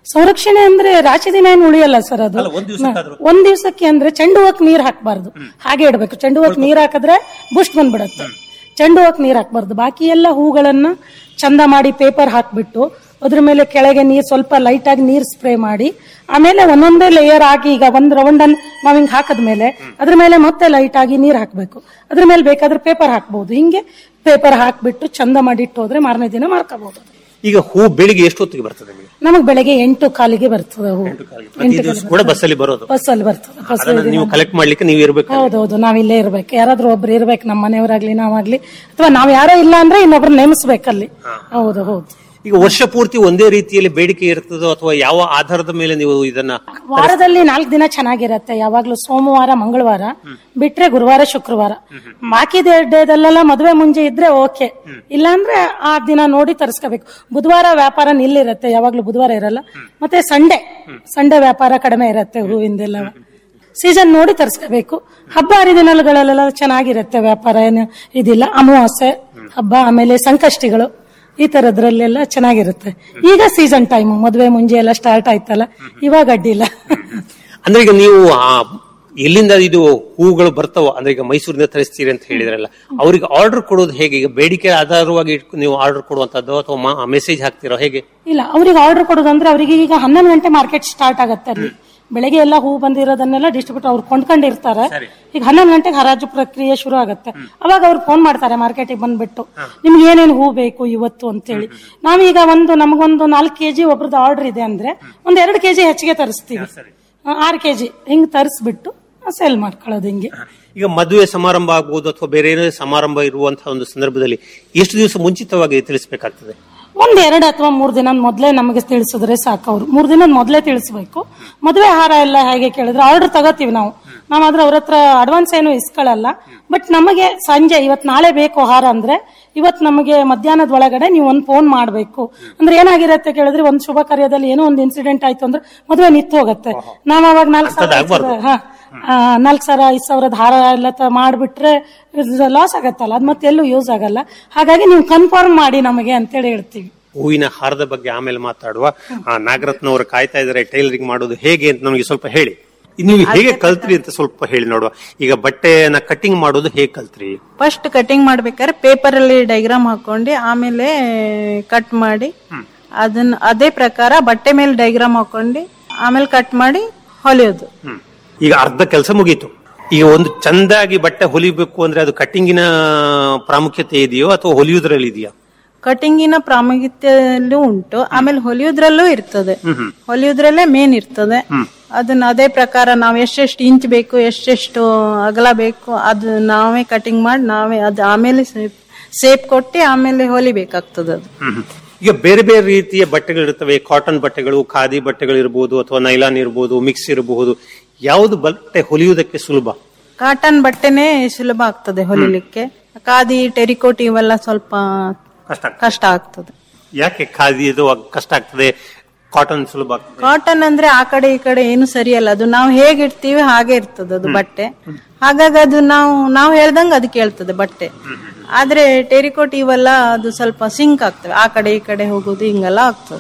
ಸಂರಕ್ಷಣೆ ಅಂದ್ರೆ ರಾಶಿ ದಿನ ಏನು ಉಳಿಯಲ್ಲ ಸರ್ ಅದು ಒಂದ್ ದಿವಸಕ್ಕೆ ಅಂದ್ರೆ ಚೆಂಡು ಹೂವಕ್ ನೀರ್ ಹಾಕಬಾರ್ದು ಹಾಗೆ ಇಡಬೇಕು ಚೆಂಡು ಹೂವಕ್ ನೀರ್ ಹಾಕಿದ್ರೆ ಬುಸ್ಟ್ ಬಂದ್ಬಿಡುತ್ತೆ ಚೆಂಡು ಹೂವಕ್ ನೀರ್ ಹಾಕಬಾರ್ದು ಬಾಕಿ ಎಲ್ಲ ಹೂಗಳನ್ನ ಚಂದ ಮಾಡಿ ಪೇಪರ್ ಹಾಕ್ಬಿಟ್ಟು ಅದ್ರ ಮೇಲೆ ಕೆಳಗೆ ನೀರ್ ಸ್ವಲ್ಪ ಲೈಟ್ ಆಗಿ ನೀರ್ ಸ್ಪ್ರೇ ಮಾಡಿ ಆಮೇಲೆ ಒಂದೊಂದೇ ಲೇಯರ್ ಆಗಿ ಈಗ ಒಂದ್ ರೌಂಡ್ ಅನ್ ನಾವ್ ಹಿಂಗ್ ಹಾಕದ್ಮೇಲೆ ಅದ್ರ ಮೇಲೆ ಮತ್ತೆ ಲೈಟ್ ಆಗಿ ನೀರ್ ಹಾಕ್ಬೇಕು ಅದ್ರ ಮೇಲೆ ಬೇಕಾದ್ರೆ ಪೇಪರ್ ಹಾಕ್ಬಹುದು ಹಿಂಗೆ ಪೇಪರ್ ಹಾಕ್ಬಿಟ್ಟು ಚಂದ ಮಾಡಿ ಇಟ್ಟು ಹೋದ್ರೆ ಮಾರನೇ ದಿನ ಮಾರ್ಕೋಬಹುದು ಈಗ ಹೂ ಬೆಳಿಗ್ಗೆ ಎಷ್ಟೊತ್ತಿಗೆ ಬರ್ತದೆ ನಿಮಗೆ ನಮಗ್ ಬೆಳಗ್ಗೆ ಎಂಟು ಕಾಲಿಗೆ ಬರ್ತದೆ ಹೂ ಪ್ರತಿ ದಿವಸ ಕೂಡ ಬಸ್ಸಲ್ಲಿ ಬರೋದು ಬಸ್ಸಲ್ಲಿ ಬರ್ತದೆ ಬಸ್ ಅದನ್ನ ನೀವು ಕಲೆಕ್ಟ್ ಮಾಡ್ಲಿಕ್ಕೆ ನೀವು ಇರ್ಬೇಕು ಹೌದೌದು ನಾವ್ ಇಲ್ಲೇ ಇರ್ಬೇಕು ಯಾರಾದ್ರೂ ಒಬ್ರು ಇರ್ಬೇಕು ನಮ್ಮ ಮನೆಯವರಾಗ್ಲಿ ನಾವಾಗ್ಲಿ ಅಥವಾ ನಾವ್ ಯಾರೋ ಇಲ್ಲ ಅಂದ್ರೆ ಇನ್ನೊಬ್ರು ನೇಮಿಸ್ಬೇಕಲ್ಲಿ ಹೌದು ಹೌದು ಈಗ ವರ್ಷ ಪೂರ್ತಿ ಒಂದೇ ರೀತಿಯಲ್ಲಿ ಬೇಡಿಕೆ ಇರ್ತದೋ ಅಥವಾ ಯಾವ ಆಧಾರದ ಮೇಲೆ ನೀವು ಇದನ್ನ ವಾರದಲ್ಲಿ ನಾಲ್ಕು ದಿನ ಚೆನ್ನಾಗಿರತ್ತೆ ಯಾವಾಗ್ಲೂ ಸೋಮವಾರ ಮಂಗಳವಾರ ಬಿಟ್ರೆ ಗುರುವಾರ ಶುಕ್ರವಾರ ಬಾಕಿ ಡೇದಲ್ಲೆಲ್ಲ ಮದುವೆ ಮುಂಜೆ ಇದ್ರೆ ಓಕೆ ಇಲ್ಲಾಂದ್ರೆ ಆ ದಿನ ನೋಡಿ ತರಿಸ್ಕೋಬೇಕು ಬುಧವಾರ ವ್ಯಾಪಾರ ನಿಲ್ಲಿರತ್ತೆ ಯಾವಾಗ್ಲೂ ಬುಧವಾರ ಇರಲ್ಲ ಮತ್ತೆ ಸಂಡೆ ಸಂಡೆ ವ್ಯಾಪಾರ ಕಡಿಮೆ ಇರತ್ತೆ ಹೂವಿಂದೆಲ್ಲ ಸೀಸನ್ ನೋಡಿ ತರಿಸ್ಕೋಬೇಕು ಹಬ್ಬ ಹರಿದಿನಗಳೆಲ್ಲ ಚೆನ್ನಾಗಿರತ್ತೆ ವ್ಯಾಪಾರ ಏನು ಇದಿಲ್ಲ ಅಮಾವಾಸ್ಯೆ ಹಬ್ಬ ಆಮೇಲೆ ಸಂಕಷ್ಟಿಗಳು ಈ ತರದ್ರಲ್ಲೆಲ್ಲ ಚೆನ್ನಾಗಿರುತ್ತೆ ಈಗ ಸೀಸನ್ ಟೈಮ್ ಮದುವೆ ಮುಂಜೆ ಎಲ್ಲ ಸ್ಟಾರ್ಟ್ ಆಯ್ತಲ್ಲ ಇವಾಗ ಅಡ್ಡಿಲ್ಲ ಅಂದ್ರೆ ಈಗ ನೀವು ಆ ಎಲ್ಲಿಂದ ಇದು ಹೂಗಳು ಬರ್ತಾವ ಅಂದ್ರೆ ಈಗ ಮೈಸೂರಿಂದ ತರಿಸ್ತೀರಿ ಅಂತ ಹೇಳಿದ್ರಲ್ಲ ಅವ್ರಿಗೆ ಆರ್ಡರ್ ಕೊಡೋದು ಹೇಗೆ ಈಗ ಬೇಡಿಕೆ ಆಧಾರವಾಗಿ ಇಟ್ಕೊಂಡು ನೀವು ಆರ್ಡರ್ ಕೊಡುವಂತದ್ದು ಅಥವಾ ಮೆಸೇಜ್ ಹಾಕ್ತಿರೋ ಹೇಗೆ ಇಲ್ಲ ಅವ್ರಿಗೆ ಆರ್ಡರ್ ಕೊಡೋದಂದ್ರೆ ಅವರಿಗೆ ಈಗ ಹನ್ನೊಂದು ಗಂಟೆ ಮಾರ್ಕೆಟ್ ಸ್ಟಾರ್ಟ್ ಆಗತ್ತೆ ಅಲ್ಲಿ ಬೆಳಗ್ಗೆ ಎಲ್ಲ ಹೂ ಬಂದಿರೋದನ್ನೆಲ್ಲ ಡಿಸ್ಟ್ರಿಬ್ಯೂಟರ್ ಅವ್ರು ಕೊಂಡ್ಕೊಂಡಿರ್ತಾರೆ ಈಗ ಹನ್ನೊಂದು ಗಂಟೆಗೆ ಹರಾಜು ಪ್ರಕ್ರಿಯೆ ಶುರು ಆಗುತ್ತೆ ಅವಾಗ ಅವ್ರು ಫೋನ್ ಮಾಡ್ತಾರೆ ಮಾರ್ಕೆಟಿಗೆ ಬಂದ್ಬಿಟ್ಟು ನಿಮ್ಗೆ ಏನೇನು ಹೂ ಬೇಕು ಇವತ್ತು ಅಂತೇಳಿ ನಾವೀಗ ಒಂದು ನಮಗೊಂದು ನಾಲ್ಕು ಕೆಜಿ ಒಬ್ರದ್ದು ಆರ್ಡರ್ ಇದೆ ಅಂದ್ರೆ ಒಂದ್ ಎರಡು ಕೆಜಿ ಹೆಚ್ಚಿಗೆ ತರಿಸ್ತೀವಿ ಆರು ಕೆಜಿ ಹಿಂಗ್ ತರಿಸ್ಬಿಟ್ಟು ಸೇಲ್ ಮಾಡ್ಕೊಳ್ಳೋದು ಹಿಂಗೆ ಈಗ ಮದುವೆ ಸಮಾರಂಭ ಆಗ್ಬೋದು ಅಥವಾ ಬೇರೆ ಏನೇ ಸಮಾರಂಭ ಇರುವಂತಹ ಒಂದು ಸಂದರ್ಭದಲ್ಲಿ ಎಷ್ಟು ದಿವಸ ಮುಂಚಿತವಾಗಿ ತಿಳಿಸಬೇಕಾಗ್ತದೆ ಒಂದ್ ಎರಡು ಅಥವಾ ಮೂರ್ ದಿನ ಮೊದ್ಲೇ ನಮಗೆ ತಿಳಿಸಿದ್ರೆ ಸಾಕು ಅವ್ರು ಮೂರ್ ದಿನದ ಮೊದ್ಲೇ ತಿಳಿಸ್ಬೇಕು ಮದುವೆ ಹಾರ ಎಲ್ಲ ಹೇಗೆ ಕೇಳಿದ್ರೆ ಆರ್ಡರ್ ತಗೋತೀವಿ ನಾವು ನಾವಾದ್ರೆ ಅವ್ರ ಹತ್ರ ಅಡ್ವಾನ್ಸ್ ಏನು ಇಸ್ಕೊಳ್ಳಲ್ಲ ಬಟ್ ನಮಗೆ ಸಂಜೆ ಇವತ್ ನಾಳೆ ಬೇಕು ಹಾರ ಅಂದ್ರೆ ಇವತ್ ನಮಗೆ ಮಧ್ಯಾಹ್ನದ ಒಳಗಡೆ ನೀವು ಒಂದ್ ಫೋನ್ ಮಾಡ್ಬೇಕು ಅಂದ್ರೆ ಏನಾಗಿರತ್ತೆ ಕೇಳಿದ್ರೆ ಒಂದ್ ಶುಭ ಕಾರ್ಯದಲ್ಲಿ ಏನೋ ಒಂದ್ ಇನ್ಸಿಡೆಂಟ್ ಆಯ್ತು ಅಂದ್ರೆ ಮದುವೆ ನಿಂತು ಹೋಗುತ್ತೆ ನಾವ್ ಅವಾಗ ನಾಲ್ಕು ಸಾವಿರ ಐದ್ ಸಾವಿರ- ಹಾ ನಾಲ್ಕು ಸಾವಿರ ಐದ್ ಸಾವಿರದ ಹಾರ ಎಲ್ಲ ತ- ಮಾಡ್ಬಿಟ್ರೆ ಲಾಸ್ ಆಗತ್ತಲ್ಲ ಅದ್ ಮತ್ತೆ ಎಲ್ಲೂ ಯೂಸ್ ಆಗಲ್ಲ ಹಾಗಾಗಿ ನೀವು ಕನ್ಫರ್ಮ್ ಮಾಡಿ ನಮಗೆ ಅಂತೇಳಿ ಹೇಳ್ತೀವಿ ಹೂವಿನ ಹಾರದ ಬಗ್ಗೆ ಆಮೇಲೆ ಮಾತಾಡುವ ಆ ನಾಗರತ್ನ ಅವರು ಕಾಯ್ತಾ ಇದ್ದಾರೆ ಟೈಲರಿಂಗ್ ಮಾಡೋದು ಹೇಗೆ ಅಂತ ನಮಗೆ ಸ್ವಲ್ಪ ಹೇಳಿ ನೀವು ಹೇಗೆ ಕಲ್ತ್ರಿ ಅಂತ ಸ್ವಲ್ಪ ಹೇಳಿ ನೋಡುವ ಈಗ ಬಟ್ಟೆನ ಕಟಿಂಗ್ ಮಾಡೋದು ಹೇಗೆ ಕಲ್ತ್ರಿ ಫಸ್ಟ್ ಕಟಿಂಗ್ ಮಾಡ್ಬೇಕಾದ್ರೆ ಪೇಪರ್ ಅಲ್ಲಿ ಡೈಗ್ರಾಮ್ ಹಾಕೊಂಡು ಆಮೇಲೆ ಕಟ್ ಮಾಡಿ ಅದನ್ನ ಅದೇ ಪ್ರಕಾರ ಬಟ್ಟೆ ಮೇಲೆ ಡೈಗ್ರಾಮ್ ಹಾಕೊಂಡು ಆಮೇಲೆ ಕಟ್ ಮಾಡಿ ಹೊಲಿಯೋದು ಈಗ ಅರ್ಧ ಕೆಲಸ ಮುಗೀತು ಈಗ ಒಂದು ಚಂದಾಗಿ ಬಟ್ಟೆ ಹೊಲಿಬೇಕು ಅಂದ್ರೆ ಅದು ಕಟ್ಟಿಂಗಿನ ಪ್ರಾಮುಖ್ಯತೆ ಇದೆಯೋ ಅಥವಾ ಹೊಲಿಯುವುದ್ರಲ್ಲಿ ಇದೆಯಾ ಕಟಿಂಗಿನ ಪ್ರಾಮುಖ್ಯತೆಯಲ್ಲೂ ಉಂಟು ಆಮೇಲೆ ಹೊಲಿಯೋದ್ರಲ್ಲೂ ಇರ್ತದೆ ಹೊಲಿಯೋದ್ರಲ್ಲೇ ಮೇನ್ ಇರ್ತದೆ ಅದನ್ನ ಅದೇ ಪ್ರಕಾರ ನಾವು ಎಷ್ಟೆಷ್ಟು ಇಂಚ್ ಬೇಕು ಎಷ್ಟೆಷ್ಟು ಅಗಲ ಬೇಕು ಅದು ನಾವೇ ಕಟಿಂಗ್ ಮಾಡಿ ನಾವೇ ಅದು ಆಮೇಲೆ ಸೇಪ್ ಕೊಟ್ಟು ಆಮೇಲೆ ಹೊಲಿಬೇಕಾಗ್ತದೆ ಅದು ಈಗ ಬೇರೆ ಬೇರೆ ರೀತಿಯ ಬಟ್ಟೆಗಳಿರ್ತವೆ ಕಾಟನ್ ಬಟ್ಟೆಗಳು ಖಾದಿ ಬಟ್ಟೆಗಳು ಇರಬಹುದು ಅಥವಾ ನೈಲಾನ್ ಇರಬಹುದು ಮಿಕ್ಸ್ ಇರಬಹುದು ಯಾವುದು ಬಟ್ಟೆ ಹೊಲಿಯುವುದಕ್ಕೆ ಸುಲಭ ಕಾಟನ್ ಬಟ್ಟೆನೇ ಸುಲಭ ಆಗ್ತದೆ ಹೊಲಿಲಿಕ್ಕೆ ಖಾದಿ ಟೆರಿಕೋಟ್ ಇವೆಲ್ಲ ಸ್ವಲ್ಪ ಕಷ್ಟ ಕಷ್ಟ ಆಗ್ತದೆ ಯಾಕೆ ಖಾದಿ ಇದು ಕಷ್ಟ ಆಗ್ತದೆ ಕಾಟನ್ ಸುಲಭ ಆಗ್ತದೆ ಕಾಟನ್ ಅಂದ್ರೆ ಆ ಕಡೆ ಈ ಕಡೆ ಏನು ಸರಿಯಲ್ಲ ಅದು ನಾವು ಹೇಗೆ ಇಡ್ತೀವಿ ಹಾಗೆ ಇರ್ತದೆ ಅದು ಬಟ್ಟೆ ಹಾಗಾಗಿ ಅದು ನಾವು ನಾವು ಹೇಳ್ದಂಗ ಅದು ಕೇಳ್ತದೆ ಬಟ್ಟೆ ಆದ್ರೆ ಟೆರಿಕೋಟ್ ಇವೆಲ್ಲ ಅದು ಸ್ವಲ್ಪ ಸಿಂಕ್ ಆಗ್ತವೆ ಆ ಕಡೆ ಈ ಕಡೆ ಹೋಗೋದು ಹಿಂಗೆಲ್ಲ ಆಗ್ತದೆ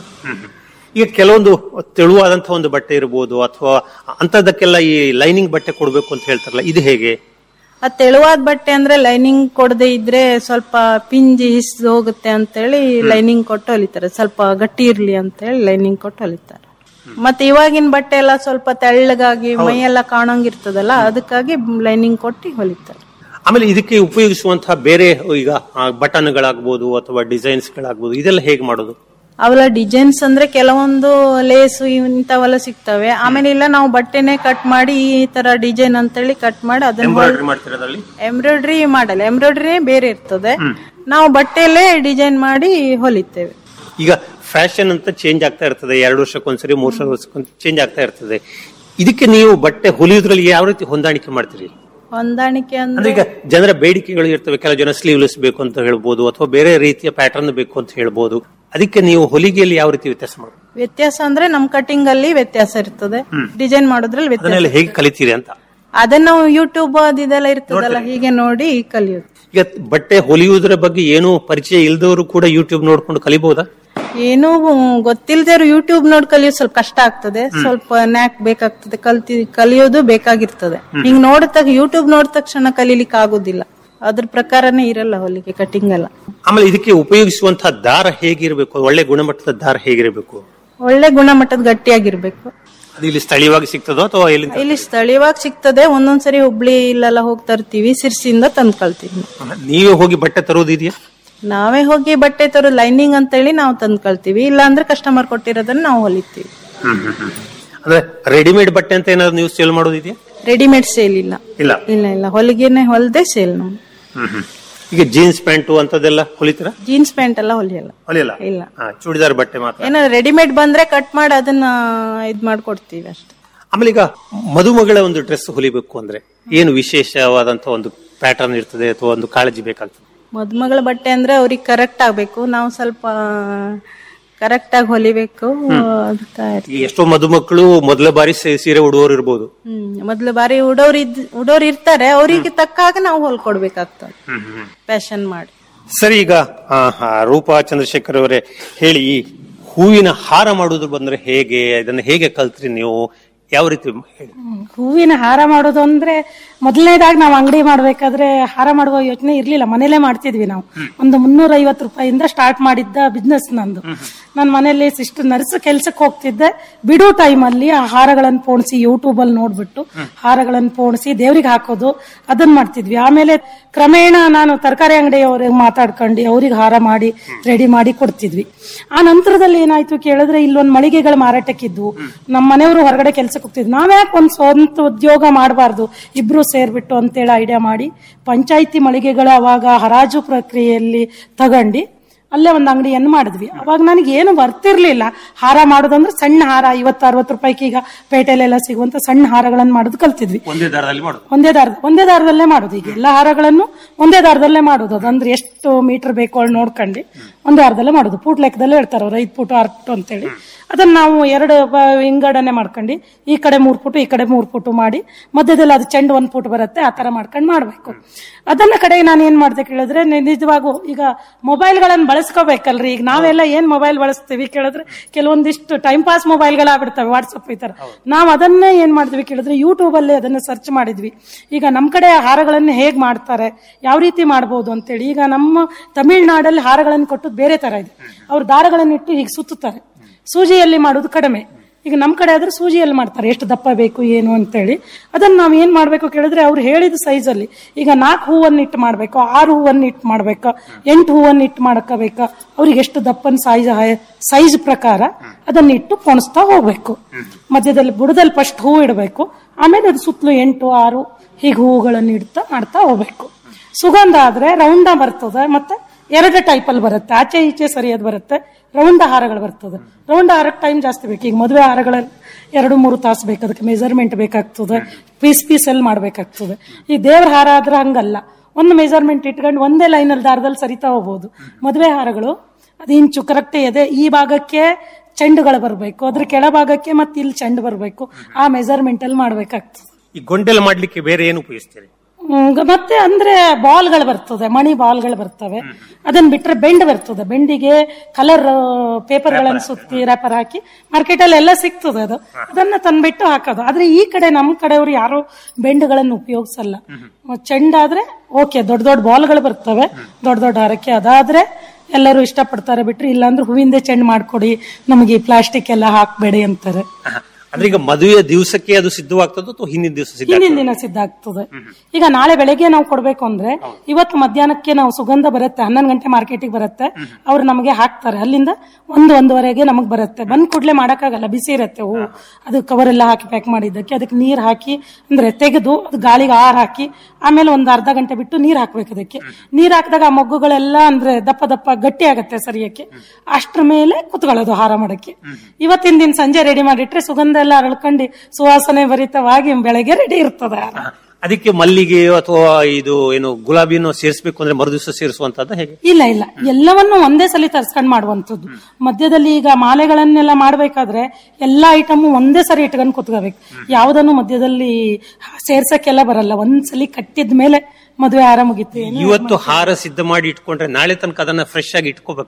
ಈಗ ಕೆಲವೊಂದು ತೆಳುವಾದಂತಹ ಒಂದು ಬಟ್ಟೆ ಇರಬಹುದು ಅಥವಾ ಅಂತದಕ್ಕೆಲ್ಲ ಈ ಲೈನಿಂಗ್ ಬಟ್ಟೆ ಕೊಡ್ಬೇಕು ಅಂತ ಹೇಳ್ತಾರಲ್ಲ ಇದು ಹೇಗೆ ಆ ತೆಳುವಾದ ಬಟ್ಟೆ ಅಂದ್ರೆ ಲೈನಿಂಗ್ ಕೊಡದೆ ಇದ್ರೆ ಸ್ವಲ್ಪ ಪಿಂಜಿ ಹಿಸ್ದು ಹೋಗುತ್ತೆ ಅಂತೇಳಿ ಲೈನಿಂಗ್ ಕೊಟ್ಟು ಹೊಲಿತಾರೆ ಸ್ವಲ್ಪ ಗಟ್ಟಿ ಇರ್ಲಿ ಅಂತೇಳಿ ಲೈನಿಂಗ್ ಕೊಟ್ಟು ಹೊಲಿತಾರೆ ಮತ್ತೆ ಇವಾಗಿನ ಬಟ್ಟೆ ಎಲ್ಲ ಸ್ವಲ್ಪ ತೆಳ್ಳಗಾಗಿ ಮೈಯೆಲ್ಲ ಕಾಣಂಗಿರ್ತದಲ್ಲ ಅದಕ್ಕಾಗಿ ಲೈನಿಂಗ್ ಕೊಟ್ಟು ಹೊಲಿತಾರೆ ಆಮೇಲೆ ಇದಕ್ಕೆ ಉಪಯೋಗಿಸುವಂತಹ ಬೇರೆ ಈಗ ಬಟನ್ಗಳಾಗ್ಬೋದು ಅಥವಾ ಡಿಸೈನ್ಸ್ ಗಳಾಗ್ಬೋದು ಇದೆಲ್ಲ ಹೇಗೆ ಮಾಡೋದು ಅವೆಲ್ಲ ಡಿಸೈನ್ಸ್ ಅಂದ್ರೆ ಕೆಲವೊಂದು ಲೇಸು ಇಂಥವೆಲ್ಲ ಸಿಗ್ತವೆ ಆಮೇಲೆ ಇಲ್ಲ ನಾವು ಬಟ್ಟೆನೆ ಕಟ್ ಮಾಡಿ ಈ ತರ ಡಿಸೈನ್ ಅಂತೇಳಿ ಕಟ್ ಮಾಡಿ ಅದನ್ನ ಎಂಬ್ರಾಯ್ಡರಿ ಮಾಡ್ತಿರೋದ್ರಲ್ಲಿ ಎಂಬ್ರಾಯ್ಡ್ರಿ ಮಾಡಲ್ಲ ಎಂಬ್ರಾಯ್ಡ್ರಿ ಬೇರೆ ಇರ್ತದೆ ನಾವು ಬಟ್ಟೆಯಲ್ಲೇ ಡಿಸೈನ್ ಮಾಡಿ ಹೊಲಿತೇವೆ ಈಗ ಫ್ಯಾಷನ್ ಅಂತ ಚೇಂಜ್ ಆಗ್ತಾ ಇರ್ತದೆ ಎರಡು ವರ್ಷಕ್ಕೊಂದ್ಸರಿ ಮೂರ್ ವರ್ಷಕ್ಕೊಂದ್ಸರಿ ಚೇಂಜ್ ಆಗ್ತಾ ಇರ್ತದೆ ಇದಕ್ಕೆ ನೀವು ಬಟ್ಟೆ ಹೊಲಿಯೋದ್ರಲ್ಲಿ ಯಾವ ರೀತಿ ಹೊಂದಾಣಿಕೆ ಮಾಡ್ತೀರಿ ಹೊಂದಾಣಿಕೆ ಅಂದ್ರೆ ಅಂದ್ರೆ ಈಗ ಜನರ ಬೇಡಿಕೆಗಳು ಇರ್ತವೆ ಕೆಲವು ಜನ ಸ್ಲೀವ್ಲೆಸ್ ಬೇಕು ಅಂತ ಹೇಳ್ಬೋದು ಅಥವಾ ಬೇರೆ ರೀತಿಯ ಪ್ಯಾಟರ್ನ್ ಬೇಕು ಅಂತ ಹೇಳ್ಬೋದು ಅದಕ್ಕೆ ನೀವು ಹೊಲಿಗೆಯಲ್ಲಿ ಯಾವ ರೀತಿ ವ್ಯತ್ಯಾಸ ಮಾಡೋದು ವ್ಯತ್ಯಾಸ ಅಂದ್ರೆ ನಮ್ ಕಟಿಂಗ್ ಅಲ್ಲಿ ವ್ಯತ್ಯಾಸ ಇರ್ತದೆ ಡಿಸೈನ್ ಮಾಡೋದ್ರಲ್ಲಿ ವ್ಯತ್ಯಾಸ ಅದನ್ನೆಲ್ಲ ಹೇಗೆ ಕಲಿತೀರಿ ಅಂತ ಅದನ್ನ ನಾವು ಯೂಟ್ಯೂಬ್ ಅದೆಲ್ಲ ಇರ್ತದಲ್ಲ ಹೀಗೆ ನೋಡಿ ಕಲಿಯೋದು ಈಗ ಬಟ್ಟೆ ಹೊಲಿಯುವುದರ ಬಗ್ಗೆ ಏನು ಪರಿಚಯ ಇಲ್ದವರು ಕೂಡ ಯೂಟ್ಯೂಬ್ ನೋಡ್ಕೊಂಡು ಕಲಿಬಹುದಾ ಏನು ಗೊತ್ತಿಲ್ದೇರು ಯೂಟ್ಯೂಬ್ ನೋಡಿ ಕಲಿಯೋದು ಸ್ವಲ್ಪ ಕಷ್ಟ ಆಗ್ತದೆ ಸ್ವಲ್ಪ ನ್ಯಾಕ್ ಬೇಕಾಗ್ತದೆ ಕಲ್ತಿ ಕಲಿಯೋದು ಬೇಕಾಗಿರ್ತದೆ ಹಿಂಗ್ ನೋಡಿದ ಯೂಟ್ಯೂಬ್ ನೋಡಿದ ತಕ್ಷಣ ಕಲೀಲಿಕ್ಕೆ ಆಗುದಿಲ್ಲ ಅದ್ರ ಪ್ರಕಾರನೇ ಇರಲ್ಲ ಹೊಲಿಗೆ ಕಟಿಂಗ್ ಎಲ್ಲ ಆಮೇಲೆ ಇದಕ್ಕೆ ಉಪಯೋಗಿಸುವಂತಹ ದಾರ ಹೇಗಿರಬೇಕು ಒಳ್ಳೆ ಗುಣಮಟ್ಟದ ದಾರ ಹೇಗಿರಬೇಕು ಒಳ್ಳೆ ಗುಣಮಟ್ಟದ ಗಟ್ಟಿಯಾಗಿರ್ಬೇಕು ಅದು ಇಲ್ಲಿ ಸ್ಥಳೀಯವಾಗಿ ಸಿಗ್ತದೋ ಅಥವಾ ಎಲ್ಲಿಂದ ಇಲ್ಲಿ ಸ್ಥಳೀಯವಾಗಿ ಸಿಗ್ತದೆ ಒಂದೊಂದ್ಸರಿ ಹುಬ್ಳಿ ಇಲ್ಲೆಲ್ಲ ಹೋಗಿ ತರ್ತೀವಿ ಸಿರ್ಸಿಯಿಂದ ತಂದು ಕಳ್ತೀವಿ ನೀವೇ ಹೋಗಿ ಬಟ್ಟೆ ತರೋದಿದೆಯಾ ನಾವೇ ಹೋಗಿ ಬಟ್ಟೆ ತರೋ ಲೈನಿಂಗ್ ಅಂತೇಳಿ ನಾವು ತಂದು ಕಳ್ತೀವಿ ಇಲ್ಲ ಅಂದ್ರೆ ಕಸ್ಟಮರ್ ಕೊಟ್ಟಿರೋದನ್ನ ನಾವು ಹೊಲಿತೀವಿ ಅಂದ್ರೆ ರೆಡಿಮೇಡ್ ಬಟ್ಟೆ ಅಂತ ಏನಾದ್ರು ನೀವು ಸೇಲ್ ಮಾಡೋದಿದೆಯಾ ರೆಡಿಮೇಡ್ ಸೇಲ್ ಇಲ್ಲ ಇಲ್ಲ ಇಲ್ಲ ಇಲ್ಲ ಹೊಲಿಗೆನೆ ಹೊಲ್ದೆ ಸೇಲ್ ನಾವು ಈಗ ಜೀನ್ಸ್ ಪ್ಯಾಂಟು ಅಂತದೆಲ್ಲ ಹೊಲಿತೀರಾ ಜೀನ್ಸ್ ಪ್ಯಾಂಟ್ ಎಲ್ಲ ಹೊಲಿಯಲ್ಲ ಹೊಲಿಯಲ್ಲ ಇಲ್ಲ ಹಾ, ಚೂಡಿದಾರ್ ಬಟ್ಟೆ ಮಾತ್ರ ಏನೋ ರೆಡಿಮೇಡ್ ಬಂದ್ರೆ ಕಟ್ ಮಾಡಿ ಅದನ್ನ ಇದ್ ಮಾಡ್ಕೊಡ್ತೀವಿ ಅಷ್ಟೇ ಆಮೇಲೆ ಈಗ ಮದುಮಗಳ ಒಂದು ಡ್ರೆಸ್ ಹೊಲಿಬೇಕು ಅಂದ್ರೆ ಏನು ವಿಶೇಷವಾದಂತ ಒಂದು ಪ್ಯಾಟರ್ನ್ ಇರ್ತದೆ ಅಥವಾ ಒಂದು ಕಾಳಜಿ ಬೇಕಾಗ್ತದೆ ಮದುಮಗಳ ಬಟ್ಟೆ ಅಂದ್ರೆ ಅವ್ರಿಗೆ ಕರೆಕ್ಟ್ ಆಗ್ಬೇಕು ನಾವು ಸ್ವಲ್ಪ ಕರೆಕ್ಟ್ ಆಗಿ ಹೊಲಿಬೇಕು ಅದಕ್ಕೆ ಈಗ ಎಷ್ಟೋ ಮದುಮಕ್ಕಳು ಮೊದಲ ಬಾರಿ ಸೀ- ಸೀರೆ ಉಡುವವರು ಇರ್ಬೋದು ಹ್ಮ್ ಮೊದ್ಲು ಬಾರಿ ಉಡೋರ್ ಇದ್ ಉಡೋರ್ ಇರ್ತಾರೆ ಅವರಿಗೆ ತಕ್ಕ ಹಾಗೆ ನಾವು ಹೊಲ್ಕೊಡ್ಬೇಕಾಗ್ತದೆ ಫ್ಯಾಷನ್ ಮಾಡಿ ಸರಿ ಈಗ ಆ, ಆ, ರೂಪಾ ಚಂದ್ರಶೇಖರ್ ಅವರೇ ಹೇಳಿ ಈ ಹೂವಿನ ಹಾರ ಮಾಡುವುದು ಬಂದ್ರೆ ಹೇಗೆ ಇದನ್ನ ಹೇಗೆ ಕಲ್ತ್ರಿ ನೀವು ಯಾವ ರೀತಿ ಹೇಳಿ ಹೂವಿನ ಹಾರ ಮಾಡೋದು ಅಂದ್ರೆ ಮೊದಲನೇದಾಗಿ ನಾವು ಅಂಗಡಿ ಮಾಡ್ಬೇಕಾದ್ರೆ ಹಾರ ಮಾಡುವ ಯೋಚನೆ ಇರ್ಲಿಲ್ಲ ಮನೇಲೆ ಮಾಡ್ತಿದ್ವಿ ನಾವು ಒಂದು ಮುನ್ನೂರ ಐವತ್ತು ರೂಪಾಯಿಂದ ಸ್ಟಾರ್ಟ್ ಮಾಡಿದ್ದ ಬಿಸ್ನೆಸ್ ನಂದು ನಾನು ಮನೇಲಿ ಸಿಸ್ಟರ್ ನರ್ಸ್ ಕೆಲ್ಸಕ್ಕೆ ಹೋಗ್ತಿದ್ದೆ ಬಿಡು ಟೈಮ್ ಅಲ್ಲಿ ಆ ಹಾರಗಳನ್ನು ಪೋಣಿಸಿ ಯೂಟ್ಯೂಬ್ ಅಲ್ಲಿ ನೋಡ್ಬಿಟ್ಟು ಹಾರಗಳನ್ನು ಪೋಣಿಸಿ ದೇವ್ರಿಗೆ ಹಾಕೋದು ಅದನ್ನ ಮಾಡ್ತಿದ್ವಿ ಆಮೇಲೆ ಕ್ರಮೇಣ ನಾನು ತರಕಾರಿ ಅಂಗಡಿಯವ್ರಿಗೆ ಮಾತಾಡ್ಕೊಂಡು ಅವ್ರಿಗೆ ಹಾರ ಮಾಡಿ ರೆಡಿ ಮಾಡಿ ಕೊಡ್ತಿದ್ವಿ ಆ ನಂತರದಲ್ಲಿ ಏನಾಯ್ತು ಕೇಳಿದ್ರೆ ಇಲ್ಲೊಂದ್ ಮಳಿಗೆಗಳು ಮಾರಾಟಕ್ಕಿದ್ವು ನಮ್ಮ ಮನೆಯವರು ಹೊರಗಡೆ ಕೆಲ್ಸಕ್ಕೆ ಹೋಗ್ತಿದ್ವಿ ನಾವ್ಯಾಕೆ ಒಂದ್ ಸ್ವಂತ ಉದ್ಯೋಗ ಮಾಡಬಾರ್ದು ಇಬ್ರು ಸೇರ್ಬಿಟ್ಟು ಅಂತೇಳಿ ಐಡಿಯಾ ಮಾಡಿ ಪಂಚಾಯಿತಿ ಮಳಿಗೆಗಳ ಅವಾಗ ಹರಾಜು ಪ್ರಕ್ರಿಯೆಯಲ್ಲಿ ತಗೊಂಡು ಅಲ್ಲೇ ಒಂದು ಅಂಗಡಿಯನ್ನು ಮಾಡಿದ್ವಿ ಅವಾಗ ನನಗೆ ಏನು ಬರ್ತಿರ್ಲಿಲ್ಲ ಹಾರ ಮಾಡೋದಂದ್ರೆ ಸಣ್ಣ ಹಾರ ಐವತ್ತು ಅರವತ್ತು ರೂಪಾಯಿಗೆ ಈಗ ಪೇಟೆಲೆಲ್ಲ ಸಿಗುವಂತ ಸಣ್ಣ ಹಾರಗಳನ್ನು ಮಾಡೋದು ಕಲ್ತಿದ್ವಿ ಒಂದೇ ದಾರದಲ್ಲಿ ಮಾಡೋದು ಒಂದೇ ದಾರ ಒಂದೇ ದಾರದಲ್ಲೇ ಮಾಡೋದು ಈಗ ಎಲ್ಲ ಹಾರಗಳನ್ನು ಒಂದೇ ದಾರದಲ್ಲೇ ಮಾಡೋದು ಅದಂದ್ರೆ ಎಷ್ಟು ಮೀಟರ್ ಬೇಕು ಅಲ್ಲಿ ನೋಡ್ಕೊಂಡು ಒಂದೇ ದಾರದಲ್ಲೇ ಮಾಡೋದು ಫೂಟ್ ಲೆಕ್ಕದಲ್ಲೇ ಹೇಳ್ತಾರೆ ಅವ್ರು ಐದು ಫುಟ್ ಆರು ಫುಟ್ ಅಂತೇಳಿ ಅದನ್ನ ನಾವು ಎರಡು ಬ- ವಿಂಗಡಣೆ ಮಾಡ್ಕೊಂಡು ಈ ಕಡೆ ಮೂರ್ ಫುಟ್ ಈ ಕಡೆ ಮೂರ್ ಫುಟ್ ಮಾಡಿ ಮಧ್ಯದಲ್ಲಿ ಅದು ಚೆಂಡು ಒಂದ್ ಫುಟ್ ಬರುತ್ತೆ ಆ ತರ ಮಾಡ್ಕೊಂಡು ಮಾಡ್ಬೇಕು ಅದನ್ನ ಕಡೆ ನಾನು ಏನ್ ಮಾಡ್ದೆ ಕೇಳಿದ್ರೆ ನಿ- ನಿಜವಾಗೂ ಈಗ ಮೊಬೈಲ್ಗಳನ್ನ ಬಳಸ್ಕೋಬೇಕಲ್ರಿ ಈಗ ನಾವೆಲ್ಲ ಏನ್ ಮೊಬೈಲ್ ಬಳಸ್ತೀವಿ ಕೇಳಿದ್ರೆ ಕೆಲವೊಂದಿಷ್ಟು ಟೈಮ್ ಪಾಸ್ ಮೊಬೈಲ್ಗಳಾಗ್ಬಿಡ್ತವೆ ವಾಟ್ಸಪ್ ಈ ತರ ನಾವು ಅದನ್ನೇ ಏನ್ ಮಾಡಿದ್ವಿ ಕೇಳಿದ್ರೆ ಯೂಟ್ಯೂಬ್ ಅಲ್ಲಿ ಅದನ್ನ ಸರ್ಚ್ ಮಾಡಿದ್ವಿ ಈಗ ನಮ್ ಕಡೆ ಹಾರಗಳನ್ನ ಹೇಗ್ ಮಾಡ್ತಾರೆ ಯಾವ ರೀತಿ ಮಾಡ್ಬೋದು ಅಂತೇಳಿ ಈಗ ನಮ್ಮ ತಮಿಳ್ನಾಡಲ್ಲಿ ಹಾರಗಳನ್ನು ಕೊಟ್ಟು ಬೇರೆ ತರ ಇದೆ ಅವ್ರು ದಾರಗಳನ್ನು ಇಟ್ಟು ಹೀಗೆ ಸುತ್ತುತ್ತಾರೆ ಸೂಜಿಯಲ್ಲಿ ಮಾಡೋದು ಕಡಿಮೆ ಈಗ ನಮ್ಮ ಕಡೆ ಆದ್ರೆ ಸೂಜಿಯಲ್ಲಿ ಮಾಡ್ತಾರೆ ಎಷ್ಟು ದಪ್ಪ ಬೇಕು ಏನು ಅಂತೇಳಿ ಅದನ್ನ ನಾವು ಏನ್ ಮಾಡ್ಬೇಕು ಕೇಳಿದ್ರೆ ಅವ್ರು ಹೇಳಿದ ಸೈಜ್ ಅಲ್ಲಿ ಈಗ ನಾಲ್ಕು ಹೂವನ್ನ ಇಟ್ಟು ಮಾಡ್ಬೇಕು ಆರು ಹೂವನ್ನ ಇಟ್ಟು ಮಾಡ್ಬೇಕು ಎಂಟು ಹೂವನ್ನ ಇಟ್ಟು ಮಾಡ್ಕೋಬೇಕು ಅವ್ರಿಗೆ ಎಷ್ಟು ದಪ್ಪನ ಸೈಜ್ ಸೈಜ್ ಪ್ರಕಾರ ಅದನ್ನ ಇಟ್ಟು ಪೊಣಿಸ್ತಾ ಹೋಗ್ಬೇಕು ಮಧ್ಯದಲ್ಲಿ ಬುಡದಲ್ಲಿ ಫಸ್ಟ್ ಹೂ ಇಡಬೇಕು ಆಮೇಲೆ ಅದು ಸುತ್ತಲೂ ಎಂಟು ಆರು ಹೀಗೆ ಹೂವುಗಳನ್ನು ಇಡ್ತಾ ಮಾಡ್ತಾ ಹೋಗ್ಬೇಕು ಸುಗಂಧ ಆದ್ರೆ ರೌಂಡ ಬರ್ತದೆ ಮತ್ತೆ ಎರಡು ಟೈಪ್ ಅಲ್ಲಿ ಬರುತ್ತೆ ಆಚೆ ಈಚೆ ಸರಿಯಾದ ಬರುತ್ತೆ ರೌಂಡ ಹಾರಗಳು ಬರ್ತದೆ ರೌಂಡ ಹಾರಕ್ಕೆ ಟೈಮ್ ಜಾಸ್ತಿ ಬೇಕು ಈಗ ಮದುವೆ ಹಾರಗಳಲ್ಲಿ ಎರಡು ಮೂರು ತಾಸು ಬೇಕು ಅದಕ್ಕೆ ಮೆಜರ್ಮೆಂಟ್ ಬೇಕಾಗ್ತದೆ ಪೀಸ್ ಪೀಸ್ ಅಲ್ಲಿ ಮಾಡ್ಬೇಕಾಗ್ತದೆ ಈ ದೇವ್ರ ಹಾರ ಆದ್ರೆ ಹಂಗಲ್ಲ ಒಂದು ಮೆಜರ್ಮೆಂಟ್ ಇಟ್ಕೊಂಡು ಒಂದೇ ಲೈನ್ ಅಲ್ಲಿ ದಾರದಲ್ಲಿ ಸರಿತಾ ಹೋಗ್ಬೋದು ಮದುವೆ ಹಾರಗಳು ಅದು ಇಂಚು ಕರೆಕ್ಟ್ ಇದೆ ಈ ಭಾಗಕ್ಕೆ ಚೆಂಡುಗಳು ಬರಬೇಕು ಅದ್ರ ಕೆಳಭಾಗಕ್ಕೆ ಮತ್ತೆ ಇಲ್ಲಿ ಚೆಂಡು ಬರಬೇಕು ಆ ಮೆಜರ್ಮೆಂಟ್ ಅಲ್ಲಿ ಮಾಡ್ಬೇಕಾಗ್ತದೆ ಈ ಗೊಂಡೆಲ್ಲ ಮಾಡ್ಲಿಕ್ಕೆ ಬೇರೆ ಏನು ಉಪಯೋಗಿಸ್ತೀರಿ ಹ್ಮ್, ಗ- ಮತ್ತೆ ಅಂದ್ರೆ ಬಾಲ್ಗಳು ಬರ್ತದೆ ಮಣಿ ಬಾಲ್ಗಳು ಬರ್ತವೆ ಅದನ್ನ ಬಿಟ್ರೆ ಬೆಂಡ್ ಬರ್ತದೆ ಬೆಂಡಿಗೆ ಕಲರ್ ಪೇಪರ್ಗಳನ್ನು ಸುತ್ತಿ ರ್ಯಾಪರ್ ಹಾಕಿ ಮಾರ್ಕೆಟ್ ಅಲ್ಲಿ ಎಲ್ಲ ಸಿಗ್ತದೆ ಅದು ಅದನ್ನ ತಂದ್ಬಿಟ್ಟು ಹಾಕೋದು ಆದ್ರೆ ಈ ಕಡೆ ನಮ್ ಕಡೆಯವರು ಯಾರು ಬೆಂಡ್ಗಳನ್ನು ಉಪಯೋಗಿಸಲ್ಲ ಚೆಂಡಾದ್ರೆ ಓಕೆ ದೊಡ್ಡ ದೊಡ್ಡ ಬಾಲ್ಗಳು ಬರ್ತವೆ ದೊಡ್ಡ ದೊಡ್ಡ ಹಾರಕ್ಕೆ ಅದಾದ್ರೆ ಎಲ್ಲರೂ ಇಷ್ಟಪಡ್ತಾರೆ ಬಿಟ್ರೆ ಇಲ್ಲಾಂದ್ರೆ ಹೂವಿಂದ ಚೆಂಡ್ ಮಾಡ್ಕೊಡಿ ನಮಗೆ ಪ್ಲಾಸ್ಟಿಕ್ ಎಲ್ಲ ಹಾಕ್ಬೇಡಿ ಅಂತಾರೆ ಅಂದ್ರೆ ಈಗ ಮದುವೆಯ ದಿವಸಕ್ಕೆ ಅದು ಸಿದ್ಧವಾಗ್ತದೋ ಅಥವಾ ಹಿಂದಿನ ದಿವಸ ಸಿದ್ಧ ಹಿಂದಿನ ದಿನ ಸಿದ್ಧ ಆಗ್ತದೆ ಈಗ ನಾಳೆ ಬೆಳಗ್ಗೆ ನಾವು ಕೊಡ್ಬೇಕು ಅಂದ್ರೆ ಇವತ್ತು ಮಧ್ಯಾಹ್ನಕ್ಕೆ ನಾವು ಸುಗಂಧ ಬರುತ್ತೆ ಹನ್ನೊಂದು ಗಂಟೆ ಮಾರ್ಕೆಟಿಗೆ ಬರುತ್ತೆ ಅವ್ರು ನಮಗೆ ಹಾಕ್ತಾರೆ ಅಲ್ಲಿಂದ ಒಂದು ಒಂದೂವರೆಗೆ ನಮಗ್ ಬರುತ್ತೆ ಬಂದ್ ಕೂಡ್ಲೆ ಮಾಡಕ್ಕಾಗಲ್ಲ ಬಿಸಿ ಇರುತ್ತೆ ಹೂ ಅದು ಕವರ್ ಎಲ್ಲ ಹಾಕಿ ಪ್ಯಾಕ್ ಮಾಡಿದ್ದಕ್ಕೆ ಅದಕ್ಕೆ ನೀರ್ ಹಾಕಿ ಅಂದ್ರೆ ತೆಗೆದು ಅದು ಗಾಳಿಗೆ ಆರ್ ಹಾಕಿ ಆಮೇಲೆ ಒಂದು ಅರ್ಧ ಗಂಟೆ ಬಿಟ್ಟು ನೀರ್ ಹಾಕ್ಬೇಕು ಅದಕ್ಕೆ ನೀರ್ ಹಾಕಿದಾಗ ಆ ಮೊಗ್ಗುಗಳೆಲ್ಲ ಅಂದ್ರೆ ದಪ್ಪ ದಪ್ಪ ಗಟ್ಟಿ ಆಗತ್ತೆ ಸರಿಯಕ್ಕೆ ಅಷ್ಟ್ರ ಮೇಲೆ ಕುತ್ಕೊಳ್ಳೋದು ಹಾರ ಮಾಡಕ್ಕೆ ಇವತ್ತಿನ ದಿನ ಸಂಜೆ ರೆಡಿ ಮಾಡಿಟ್ರೆ ಸುಗಂಧ ಎಲ್ಲ ಅರಳ್ಕೊಂಡು ಸುವಾಸನೆ ಭರಿತವಾಗಿ ಬೆಳಗ್ಗೆ ರೆಡಿ ಇರ್ತದೆ ಹಾರ ಅದಕ್ಕೆ ಮಲ್ಲಿಗೆ ಅಥವಾ ಇದು ಏನು ಗುಲಾಬಿಯನ್ನು ಸೇರಿಸಬೇಕು ಅಂದ್ರೆ ಮರುದಿವಸ ಸೇರಿಸುವಂತದ್ದು ಹೇಗೆ ಇಲ್ಲ ಇಲ್ಲ ಎಲ್ಲವನ್ನು ಒಂದೇ ಸಲ ತರ್ಸ್ಕೊಂಡ್ ಮಾಡುವಂತದ್ದು ಮಧ್ಯದಲ್ಲಿ ಈಗ ಮಾಲೆಗಳನ್ನೆಲ್ಲ ಮಾಡ್ಬೇಕಾದ್ರೆ ಎಲ್ಲಾ ಐಟಮ್ ಒಂದೇ ಸರಿ ಇಟ್ಕೊಂಡು ಕುತ್ಕೋಬೇಕು ಯಾವ್ದನ್ನು ಮಧ್ಯದಲ್ಲಿ ಸೇರ್ಸಕ್ಕೆಲ್ಲ ಬರಲ್ಲ ಒಂದ್ಸಲಿ ಕಟ್ಟಿದ ಮೇಲೆ ಮದುವೆ ಹಾರ ಮುಗಿತು ಏನು ಇವತ್ತು ಹಾರ ಸಿದ್ಧ ಮಾಡಿ ಇಟ್ಕೊಂಡ್ರೆ ನಾಳೆ ತನಕ ಅದನ್ನ ಫ್ರೆಶ್ ಆಗಿ ಇಟ್ಕೋಬೇಕಲ್ಲ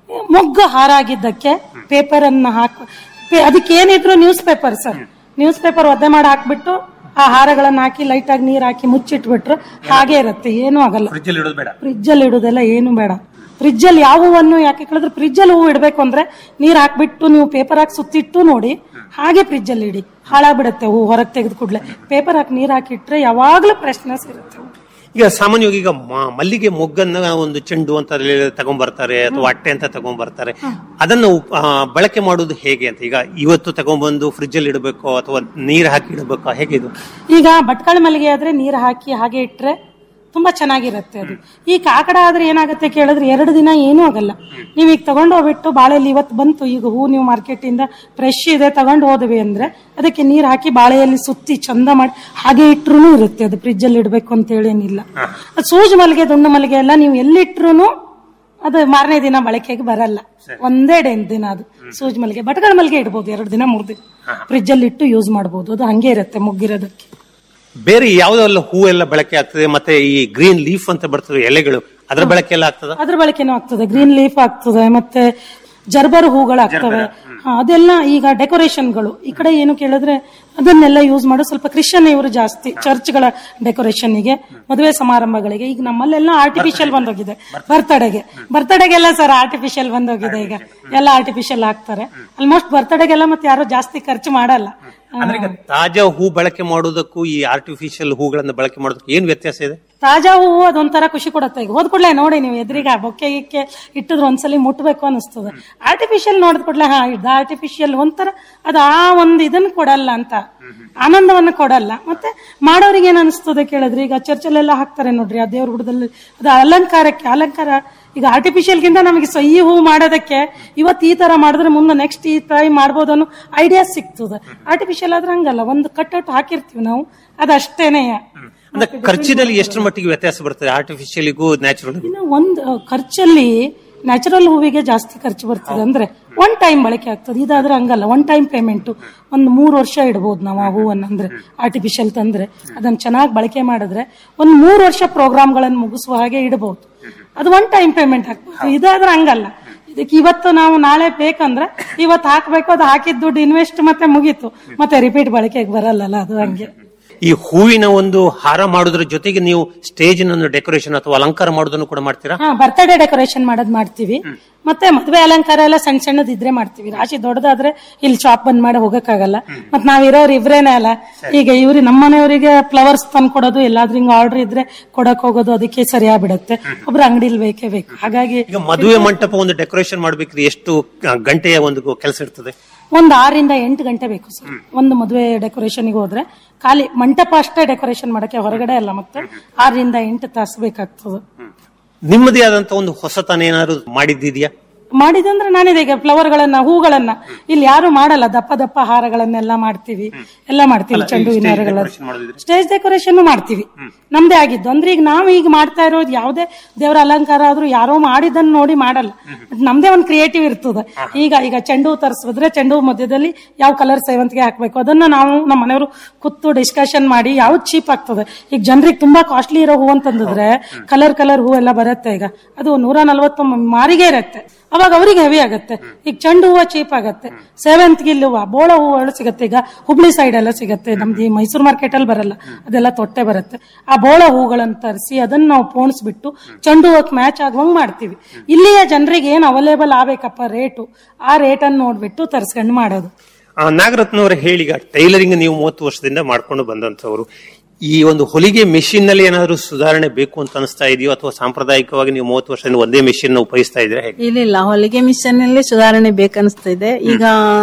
ಮೊಗ್ಗು ಹಾರಾಗಿದ್ದಕ್ಕೆ ಪೇಪರ್ ಅನ್ನ ಹಾಕ ಪೇ- ಅದಕ್ಕೆ ಏನಿದ್ರು newspaper sir newspaper ಒದ್ದೆ ಮಾಡಿ ಹಾಕ್ಬಿಟ್ಟು ಆ ಹಾರಗಳನ್ನ ಹಾಕಿ ಲೈಟ್ ಆಗಿ ನೀರ್ ಹಾಕಿ ಮುಚ್ಚಿಟ್ಬಿಟ್ರು ಹಾಗೆ ಇರುತ್ತೆ ಏನೂ ಆಗಲ್ಲ ಫ್ರಿಜ್ ಅಲ್ಲಿ ಇಡೋದು ಬೇಡ ಫ್ರಿಜ್ ಅಲ್ಲಿ ಇಡುದೆಲ್ಲ ಏನು ಬೇಡ ಫ್ರಿಜ್ ಅಲ್ಲಿ ಯಾವ ಹೂವನ್ನು ಯಾಕೆ ಕೇಳಿದ್ರೆ ಫ್ರಿಜ್ ಅಲ್ಲಿ ಹೂವು ಇಡಬೇಕು ಅಂದ್ರೆ ನೀರ್ ಹಾಕ್ಬಿಟ್ಟು ನೀವು ಪೇಪರ್ ಹಾಕಿ ಸುತ್ತಿಟ್ಟು ನೋಡಿ ಹಾಗೆ ಫ್ರಿಜ್ ಅಲ್ಲಿ ಇಡಿ ಹಾಳಾಗ್ಬಿಡುತ್ತೆ ಹೂ ಹೊರಗೆ ತೆಗೆದು ಕೂಡ್ಲೆ ಪೇಪರ್ ಹಾಕಿ ನೀರ್ ಹಾಕಿಟ್ರೆ ಯಾವಾಗ್ಲೂ ಫ್ರೆಶ್ನೆಸ್ ಇರುತ್ತೆ ಹೂ. ಈಗ ಸಾಮಾನ್ಯವಾಗಿ ಈಗ ಮ- ಮಲ್ಲಿಗೆ ಮೊಗ್ಗನ್ನ ಒಂದು ಚೆಂಡು ಅಂತ ತಗೊಂಡ್ಬರ್ತಾರೆ ಅಥವಾ ಅಟ್ಟೆ ಅಂತ ತಗೊಂಡ್ಬರ್ತಾರೆ ಅದನ್ನು ಉಪ್- ಆ, ಬಳಕೆ ಮಾಡುವುದು ಹೇಗೆ ಅಂತ ಈಗ ಇವತ್ತು ತಗೊಂಡ್ಬಂದು ಫ್ರಿಜ್ ಅಲ್ಲಿ ಇಡಬೇಕು ಅಥವಾ ನೀರ್ ಹಾಕಿ ಇಡಬೇಕು ಹೇಗೆ ಇದು ಈಗ ಭಟ್ಕಳ ಮಲ್ಲಿಗೆ ಆದ್ರೆ ನೀರ್ ಹಾಕಿ ಹಾಗೆ ಇಟ್ರೆ ತುಂಬಾ ಚೆನ್ನಾಗಿರುತ್ತೆ ಅದು ಈ ಕಾಕಡ ಆದ್ರೆ ಏನಾಗುತ್ತೆ ಕೇಳಿದ್ರೆ ಎರಡು ದಿನ ಏನೂ ಆಗಲ್ಲ ನೀವು ಈಗ ತಗೊಂಡು ಹೋಗ್ಬಿಟ್ಟು ಬಾಳೆಯಲ್ಲಿ ಇವತ್ತು ಬಂತು ಈಗ ಹೂ ನೀವು ಮಾರ್ಕೆಟ್ ಇಂದ ಫ್ರೆಶ್ ಇದೆ ತಗೊಂಡು ಹೋದ್ವಿ ಅಂದ್ರೆ ಅದಕ್ಕೆ ನೀರ್ ಹಾಕಿ ಬಾಳೆಯಲ್ಲಿ ಸುತ್ತಿ ಚಂದ ಮಾಡಿ ಹಾಗೆ ಇಟ್ರು ಇರುತ್ತೆ ಅದು ಫ್ರಿಜ್ ಅಲ್ಲಿ ಇಡ್ಬೇಕು ಅಂತ ಹೇಳಿ ಏನಿಲ್ಲ ಅದು ಸೂಜಿ ಮಲ್ಲಿಗೆ ದುಂಡು ಮಲ್ಲಿಗೆ ಎಲ್ಲ ನೀವು ಎಲ್ಲಿಟ್ರು ಅದು ಮಾರನೇ ದಿನ ಬಳಕೆಗೆ ಬರಲ್ಲ ಒಂದೇ ಡೇ ದಿನ ಅದು ಸೂಜಿ ಮಲ್ಲಿಗೆ ಭಟ್ಕಳ ಮಲ್ಲಿಗೆ ಇಡ್ಬೋದು ಎರಡು ದಿನ ಮೂರು ದಿನ ಫ್ರಿಜ್ ಅಲ್ಲಿ ಇಟ್ಟು ಯೂಸ್ ಮಾಡಬಹುದು ಅದು ಹಂಗೆ ಇರುತ್ತೆ ಮುಗ್ಗಿರೋದಕ್ಕೆ ಬೇರೆ ಯಾವ್ದೆಲ್ಲ ಹೂ ಎಲ್ಲ ಬಳಕೆ ಆಗ್ತದೆ ಮತ್ತೆ ಈ ಗ್ರೀನ್ ಲೀಫ್ ಅಂತ ಬರ್ತದೆ ಎಲೆಗಳು ಅದ್ರ ಬಳಕೆ ಎಲ್ಲ ಆಗ್ತದ ಅದ್ರ ಬಳಕೆನೂ ಆಗ್ತದೆ ಗ್ರೀನ್ ಲೀಫ್ ಆಗ್ತದೆ ಮತ್ತೆ ಜರ್ಬರ್ ಹೂಗಳು ಆಗ್ತವೆ ಹಾ, ಅದೆಲ್ಲ ಈಗ ಡೆಕೋರೇಷನ್ಗಳು ಈ ಕಡೆ ಏನು ಕೇಳಿದ್ರೆ ಅದನ್ನೆಲ್ಲ ಯೂಸ್ ಮಾಡೋ ಸ್ವಲ್ಪ ಕ್ರಿಶ್ಚಿಯನ್ ಇವರು ಜಾಸ್ತಿ ಚರ್ಚ್ಗಳ ಡೆಕೋರೇಷನ್ಗೆ ಮದುವೆ ಸಮಾರಂಭಗಳಿಗೆ ಈಗ ನಮ್ಮಲ್ಲೆಲ್ಲ ಆರ್ಟಿಫಿಷಿಯಲ್ ಬಂದೋಗಿದೆ ಬರ್ತಡೆಗೆ ಬರ್ತಡೆಗೆಲ್ಲ ಸರ್ ಆರ್ಟಿಫಿಷಿಯಲ್ ಬಂದೋಗಿದೆ ಈಗ ಎಲ್ಲ ಆರ್ಟಿಫಿಷಿಯಲ್ ಹಾಕ್ತಾರೆ ಆಲ್ಮೋಸ್ಟ್ ಬರ್ತಡೆಗೆಲ್ಲ ಮತ್ತೆ ಯಾರು ಜಾಸ್ತಿ ಖರ್ಚು ಮಾಡಲ್ಲ ಅಂದ್ರೆ ಈಗ ತಾಜಾ ಹೂ ಬಳಕೆ ಮಾಡೋದಕ್ಕೂ ಈ ಆರ್ಟಿಫಿಷಿಯಲ್ ಹೂಗಳನ್ನ ಬಳಕೆ ಮಾಡೋದಕ್ಕೂ ಏನ್ ವ್ಯತ್ಯಾಸ ಇದೆ ತಾಜಾ ಹೂವು ಅದೊಂಥರ ಖುಷಿ ಕೊಡುತ್ತೆ ಈಗ ಹೋದ್ ಕೂಡಲೇ ನೋಡಿ ನೀವು ಎದುರಿಗೆ ಬೊಕ್ಕೆ ಗಿಕ್ಕೆ ಇಟ್ಟಿದ್ರೆ ಒಂದ್ಸಲಿ ಮುಟ್ಬೇಕು ಅನಿಸ್ತದೆ ಆರ್ಟಿಫಿಷಿಯಲ್ ನೋಡಿದ ಕೂಡಲೇ ಹಾ ಇದು ಆರ್ಟಿಫಿಷಿಯಲ್ ಒಂಥರ ಅದು ಆ ಒಂದು ಇದನ್ನ ಕೊಡಲ್ಲ ಅಂತ ಆನಂದವನ್ನ ಕೊಡಲ್ಲ ಮತ್ತೆ ಮಾಡೋರಿಗೆ ಏನ್ ಅನಿಸ್ತದೆ ಕೇಳಿದ್ರೆ ಈಗ ಚರ್ಚಲ್ಲೆಲ್ಲ ಹಾಕ್ತಾರೆ ನೋಡ್ರಿ ಆ ದೇವ್ರ ಗುಡದಲ್ಲಿ ಅದು ಅಲಂಕಾರಕ್ಕೆ ಅಲಂಕಾರ ಈಗ ಆರ್ಟಿಫಿಷಿಯಲ್ ಗಿಂತ ನಮಗೆ ಸ- ಈ ಹೂ ಮಾಡೋದಕ್ಕೆ ಇವತ್ತು ಈ ತರ ಮಾಡಿದ್ರೆ ಮುಂದೆ ನೆಕ್ಸ್ಟ್ ಈ ಟ್ರೈ ಮಾಡ್ಬೋದು ಅನ್ನೋ ಐಡಿಯಾ ಸಿಗ್ತದೆ ಆರ್ಟಿಫಿಷಿಯಲ್ ಆದ್ರೆ ಹಂಗಲ್ಲ ಒಂದು ಕಟ್ಔಟ್ ಹಾಕಿರ್ತೀವಿ ನಾವು ಅದಷ್ಟೇನೆ ಅಂದ್ರೆ ಖರ್ಚಿನಲ್ಲಿ ಎಷ್ಟರ ಮಟ್ಟಿಗೆ ವ್ಯತ್ಯಾಸ ಬರ್ತದೆ ಆರ್ಟಿಫಿಷಿಯಲಿಗೂ ನ್ಯಾಚುರಲ್ ಇನ್ನು ಒಂದು ಅಹ್, ಖರ್ಚಲ್ಲಿ ನ್ಯಾಚುರಲ್ ಹೂವಿಗೆ ಜಾಸ್ತಿ ಖರ್ಚು ಬರ್ತದೆ ಅಂದ್ರೆ ಒನ್ ಟೈಮ್ ಬಳಕೆ ಆಗ್ತದೆ ಇದಾದ್ರೆ ಹಂಗಲ್ಲ ಒನ್ ಟೈಮ್ ಪೇಮೆಂಟ್ ಒಂದು ಮೂರು ವರ್ಷ ಇಡ್ಬೋದು ನಾವು ಆ ಹೂವನ್ನ ಅಂದ್ರೆ ಆರ್ಟಿಫಿಷಿಯಲ್ ತಂದ್ರೆ ಅದನ್ನ ಚೆನ್ನಾಗಿ ಬಳಕೆ ಮಾಡಿದ್ರೆ ಒಂದ್ ಮೂರು ವರ್ಷ ಪ್ರೋಗ್ರಾಮ್ಗಳನ್ನು ಮುಗಿಸುವ ಹಾಗೆ ಇಡಬಹುದು ಅದು ಒನ್ ಟೈಮ್ ಪೇಮೆಂಟ್ ಹಾಕ್ಬೋದು ಇದಾದ್ರೆ ಹಂಗಲ್ಲ ಇದಕ್ಕೆ ಇವತ್ತು ನಾವು ನಾಳೆ ಬೇಕಂದ್ರೆ ಇವತ್ತು ಹಾಕ್ಬೇಕು ಅದು ಹಾಕಿದ ದುಡ್ಡು ಇನ್ವೆಸ್ಟ್ ಮತ್ತೆ ಮುಗೀತು ಮತ್ತೆ ರಿಪೀಟ್ ಬಳಕೆಗೆ ಬರಲ್ಲಲ್ಲ ಅದು ಹಂಗೆ ಈ ಹೂವಿನ ಒಂದು ಹಾರ ಮಾಡೋದ್ರ ಜೊತೆಗೆ ನೀವು ಸ್ಟೇಜ್ ಒಂದು ಡೆಕೋರೇಷನ್ ಅಥವಾ ಅಲಂಕಾರ ಮಾಡೋದನ್ನು ಕೂಡ ಮಾಡ್ತೀರಾ ಹಾ ಬರ್ತಡೇ ಡೆಕೋರೇಷನ್ ಮಾಡೋದ್ ಮಾಡ್ತೀವಿ ಮತ್ತೆ ಮದುವೆ ಅಲಂಕಾರ ಎಲ್ಲ ಸಣ್ಣ ಸಣ್ಣದ್ ಇದ್ರೆ ಮಾಡ್ತೀವಿ ರಾಶಿ ದೊಡ್ಡದಾದ್ರೆ ಇಲ್ಲಿ ಶಾಪ್ ಬಂದ್ ಮಾಡಿ ಹೋಗಕ್ಕಾಗಲ್ಲ ಮತ್ ನಾವ್ ಇರೋರು ಇವ್ರೇನೆ ಅಲ್ಲ ಈಗ ಇವ್ರಿ ನಮ್ಮನೆಯವರಿಗೆ ಫ್ಲವರ್ಸ್ ತಂದು ಕೊಡೋದು ಎಲ್ಲಾದ್ರೂ ಹಿಂಗ್ ಆರ್ಡರ್ ಇದ್ರೆ ಕೊಡಕ್ ಹೋಗೋದು ಅದಕ್ಕೆ ಸರಿಯಾಗ್ಬಿಡತ್ತೆ ಒಬ್ರು ಅಂಗಡಿಲಿ ಬೇಕೇ ಬೇಕು ಹಾಗಾಗಿ ಈಗ ಮದುವೆ ಮಂಟಪ ಒಂದು ಡೆಕೋರೇಷನ್ ಮಾಡ್ಬೇಕ್ರೆ ಎಷ್ಟು ಆ, ಗಂಟೆಯ ಒಂದು ಕೆಲಸ ಇರ್ತದೆ ಒಂದ್ ಆರಿಂದ ಎಂಟು ಗಂಟೆ ಬೇಕು ಸರ್ ಒಂದು ಮದುವೆ ಡೆಕೋರೇಷನ್ಗೆ ಹೋದ್ರೆ ಖಾಲಿ ಮಂಟಪ ಅಷ್ಟೇ ಡೆಕೋರೇಷನ್ ಮಾಡಕ್ಕೆ ಹೊರಗಡೆ ಅಲ್ಲ ಮತ್ತೆ ಆರರಿಂದ ಎಂಟು ತಾಸು ಬೇಕಾಗ್ತದೆ ನಿಮ್ಮದೇ ಆದಂತ ಒಂದು ಹೊಸತನ ಏನಾದ್ರು ಮಾಡಿದ್ದಿದ್ಯಾ ಮಾಡಿದಂದ್ರೆ ನಾನಿದೆ ಈಗ ಫ್ಲವರ್ ಗಳನ್ನ ಹೂಗಳನ್ನ ಇಲ್ಲಿ ಯಾರು ಮಾಡಲ್ಲ ದಪ್ಪ ದಪ್ಪ ಹಾರಗಳನ್ನೆಲ್ಲ ಮಾಡ್ತೀವಿ ಎಲ್ಲ ಮಾಡ್ತೀವಿ ಚೆಂಡು ಹೂವಿನ ಹಾರಗಳ ಸ್ಟೇಜ್ ಡೆಕೋರೇಷನ್ ಮಾಡ್ತೀವಿ ನಮ್ದೇ ಆಗಿದ್ದು ಅಂದ್ರೆ ಈಗ ನಾವು ಈಗ ಮಾಡ್ತಾ ಇರೋದು ಯಾವುದೇ ದೇವರ ಅಲಂಕಾರ ಆದ್ರೂ ಯಾರೋ ಮಾಡಿದ್ದನ್ನ ನೋಡಿ ಮಾಡಲ್ಲ ನಮ್ದೇ ಒಂದು ಕ್ರಿಯೇಟಿವ್ ಇರ್ತದೆ ಈಗ ಈಗ ಚೆಂಡು ಹೂ ತರಿಸಿದ್ರೆ ಚೆಂಡು ಹೂ ಮಧ್ಯದಲ್ಲಿ ಯಾವ ಕಲರ್ ಸೇವಂತಿಗೆ ಹಾಕ್ಬೇಕು ಅದನ್ನ ನಾವು ನಮ್ಮ ಮನೆಯವರು ಕೂತು ಡಿಸ್ಕಷನ್ ಮಾಡಿ ಯಾವ್ದು ಚೀಪ್ ಆಗ್ತದೆ ಈಗ ಜನರಿಗೆ ತುಂಬಾ ಕಾಸ್ಟ್ಲಿ ಇರೋ ಹೂ ಅಂತಂದಿದ್ರೆ ಕಲರ್ ಕಲರ್ ಹೂ ಎಲ್ಲ ಬರುತ್ತೆ ಈಗ ಅದು ನೂರ ನಲ್ವತ್ತು ಮಾರಿಗೆ ಇರುತ್ತೆ ಅವಾಗ ಅವರಿಗೆ ಹೆವಿ ಆಗುತ್ತೆ ಈಗ ಚೆಂಡು ಹೂವು ಚೀಪ್ ಆಗುತ್ತೆ ಸೇವಂತಿಗೆ ಹೂವು ಬೋಳ ಹೂವುಗಳು ಸಿಗುತ್ತೆ ಈಗ ಹುಬ್ಳಿ ಸೈಡ್ ಎಲ್ಲ ಸಿಗುತ್ತೆ ನಮ್ದು ಈ ಮೈಸೂರು ಮಾರ್ಕೆಟ್ ಅಲ್ಲಿ ಬರಲ್ಲ ಅದೆಲ್ಲ ತೊಟ್ಟೆ ಬರುತ್ತೆ ಆ ಬೋಳ ಹೂಗಳನ್ನ ತರಿಸಿ ಅದನ್ನ ನಾವು ಪೋಣಿಸ್ಬಿಟ್ಟು ಚೆಂಡು ಹೂವಕ್ಕೆ ಮ್ಯಾಚ್ ಆಗುವಂಗ್ ಮಾಡ್ತೀವಿ ಇಲ್ಲಿಯ ಜನರಿಗೆ ಏನ್ ಅವೈಲೇಬಲ್ ಆಗ್ಬೇಕಪ್ಪ ರೇಟು ಆ ರೇಟ್ ಅನ್ನು ನೋಡ್ಬಿಟ್ಟು ತರಿಸ್ಕೊಂಡು ಮಾಡೋದು ಆ, ನಾಗರತ್ನವರ ಹೇಳಿಗ ಟೈಲರಿಂಗ್ ನೀವು ಮೂವತ್ತು ವರ್ಷದಿಂದ ಮಾಡ್ಕೊಂಡು ಬಂದಂತವರು ಈ ಒಂದು ಹೊಲಿಗೆ ಮೆಷಿನ್ ನಲ್ಲಿ ಏನಾದ್ರು ಸುಧಾರಣೆ ಬೇಕು ಅಂತ ಅನಿಸ್ತಾ ಇದೆಯೋ ಅಥವಾ ಸಾಂಪ್ರದಾಯಿಕವಾಗಿ ನೀವು ಮೂವತ್ತು ವರ್ಷದಿಂದ ಒಂದೇ ಮೆಷಿನ್ ಉಪಯೋಗಿಸ್ತಾ ಇದ್ರೆ ಹೇಗೆ ಇಲ್ಲ ಇಲ್ಲ ಹೊಲಿಗೆ ಮಿಷನ್ ಅಲ್ಲಿ ಸುಧಾರಣೆ ಬೇಕನ್ಸ್ತಾ ಇದೆ ಈಗ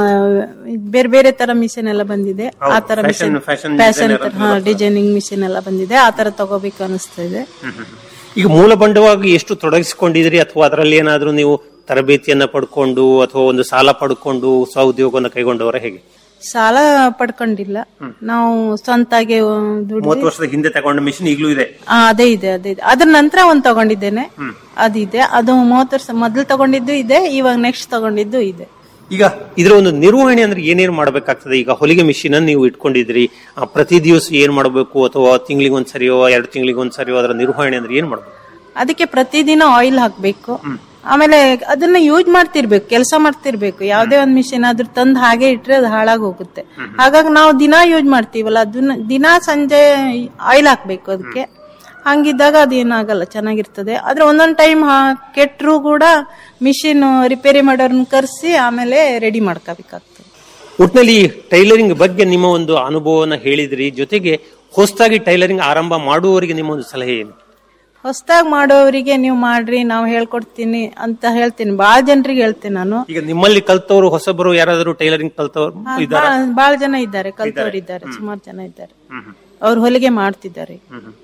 ಬೇರೆ ಬೇರೆ ತರ ಮಿಷನ್ ಎಲ್ಲ ಬಂದಿದೆ ಆ ತರ Fashion- machine fashion fashion designer ಅದು ಡಿಸೈನಿಂಗ್ ಮಿಷನ್ ಎಲ್ಲ ಬಂದಿದೆ ಆ ತರ ತಗೋಬೇಕು ಅನಿಸ್ತಾ ಇದೆ ಈಗ ಮೂಲ ಬಂಡವಾಗಿ ಎಷ್ಟು ತೊಡಗಿಸಿಕೊಂಡಿದ್ರಿ ಅಥವಾ ಅದರಲ್ಲಿ ಏನಾದ್ರೂ ನೀವು ತರಬೇತಿಯನ್ನ ಪಡ್ಕೊಂಡು ಅಥವಾ ಒಂದು ಸಾಲ ಪಡ್ಕೊಂಡು ಸ್ವಉದ್ಯೋಗವನ್ನು ಕೈಗೊಂಡವರ ಹೇಗೆ ಸಾಲ ಪಡ್ಕೊಂಡಿಲ್ಲ ನಾವು ಸ್ವಂತಾಗಿ ದುಡ್ದು ಮೂವತ್ತು ವರ್ಷದ ಹಿಂದೆ ತಗೊಂಡ ಮಿಷಿನ್ ಈಗಲೂ ಇದೆ ಆ, ಅದೇ ಇದೆ ಅದೇ ಇದೆ ಅದ್ರ ನಂತರ ಒಂದ್ ತಗೊಂಡಿದ್ದೇನೆ ಅದಿದೆ ಅದು ಮೂವತ್ತು ವರ್ಷ ಮೊದಲು ತಗೊಂಡಿದ್ದು ಇದೆ ಇವಾಗ ನೆಕ್ಸ್ಟ್ ತಗೊಂಡಿದ್ದು ಇದೆ ಈಗ ಇದರ ಒಂದು ನಿರ್ವಹಣೆ ಅಂದ್ರೆ ಏನೇನು ಮಾಡಬೇಕಾಗ್ತದೆ ಈಗ ಹೊಲಿಗೆ ಮಿಷಿನ್ ಅನ್ನು ನೀವು ಇಟ್ಕೊಂಡಿದ್ರಿ ಆ, ಪ್ರತಿ ದಿವಸ ಏನ್ ಮಾಡಬೇಕು ಅಥವಾ ತಿಂಗಳಿಗೆ ಒಂದ್ಸರಿಯೋ ಎರಡು ತಿಂಗಳಿಗೆ ಒಂದ್ಸರಿಯೋ ಅದರ ನಿರ್ವಹಣೆ ಅಂದ್ರೆ ಏನ್ ಮಾಡಬೇಕು ಅದಕ್ಕೆ ಪ್ರತಿದಿನ ಆಯಿಲ್ ಹಾಕ್ಬೇಕು ಆಮೇಲೆ ಅದನ್ನ ಯೂಸ್ ಮಾಡ್ತಿರ್ಬೇಕು ಕೆಲಸ ಮಾಡ್ತಿರ್ಬೇಕು ಯಾವ್ದೇ ಒಂದ್ ಮಿಷಿನ್ ಅದ್ರ ತಂದ್ ಹಾಗೆ ಇಟ್ರೆ ಅದು ಹಾಳಾಗಿ ಹೋಗುತ್ತೆ ಹಾಗಾಗಿ ನಾವು ದಿನಾ ಯೂಸ್ ಮಾಡ್ತೀವಲ್ಲ ಅದನ್ನ ದಿನಾ ಸಂಜೆ ಆಯಿಲ್ ಹಾಕ್ಬೇಕು ಅದಕ್ಕೆ ಹಂಗಿದ್ದಾಗ ಅದೇನಾಗಲ್ಲ ಚೆನ್ನಾಗಿರ್ತದೆ ಆದ್ರೆ ಒಂದೊಂದ್ ಟೈಮ್ ಕೆಟ್ಟರು ಕೂಡ ಮಿಷಿನ್ ರಿಪೇರಿ ಮಾಡೋರ್ನ ಕರೆಸಿ ಆಮೇಲೆ ರೆಡಿ ಮಾಡ್ಕೋಬೇಕಾಗ್ತದೆ ಒಟ್ನಲ್ಲಿ ಟೈಲರಿಂಗ್ ಬಗ್ಗೆ ನಿಮ್ಮ ಒಂದು ಅನುಭವನ ಹೇಳಿದ್ರಿ ಜೊತೆಗೆ ಹೊಸದಾಗಿ ಟೈಲರಿಂಗ್ ಆರಂಭ ಮಾಡುವವರಿಗೆ ನಿಮ್ಮ ಒಂದು ಸಲಹೆ ಏನು ಹೊಸದಾಗಿ ಮಾಡೋರಿಗೆ ನೀವು ಮಾಡ್ರಿ ನಾವು ಹೇಳ್ಕೊಡ್ತೀನಿ ಅಂತ ಹೇಳ್ತೀನಿ ಬಾಳ ಜನರಿಗೆ ಹೇಳ್ತೀನಿ ನಾನು ಈಗ ನಿಮ್ಮಲ್ಲಿ ಕಲ್ತವರು ಹೊಸಬರು ಯಾರಾದರೂ ಟೈಲರಿಂಗ್ ಕಲ್ತವರು ಇದ್ದಾರಾ ಬಾಳ್- ಬಾಳ್ ಜನ ಇದ್ದಾರೆ ಕಲ್ತವ್ರು ಇದ್ದಾರೆ ಸುಮಾರು ಜನ ಇದ್ದಾರೆ ಅವ್ರು ಹೊಲಿಗೆ ಮಾಡ್ತಿದ್ದಾರೆ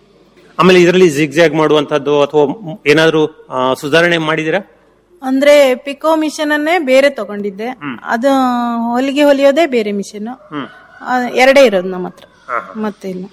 ಆಮೇಲೆ ಇದರಲ್ಲಿ ಜಿಗ್ಜಾಗ್ ಮಾಡುವಂತದ್ದು ಅಥವಾ ಮ್- ಏನಾದ್ರೂ ಆ, ಸುಧಾರಣೆ ಮಾಡಿದಿರಾ ಅಂದ್ರೆ ಪಿಕೋ ಮಿಷನ್ ಅನ್ನೇ ಬೇರೆ ತಗೊಂಡಿದ್ದೆ ಅದು ಹೊಲಿಗೆ ಹೊಲಿಯೋದೇ ಬೇರೆ ಮಿಷನ್ ಎರಡೇ ಇರೋದು ನಮ್ಮ ಹತ್ರ ಮತ್ತೆ ಇಲ್ಲ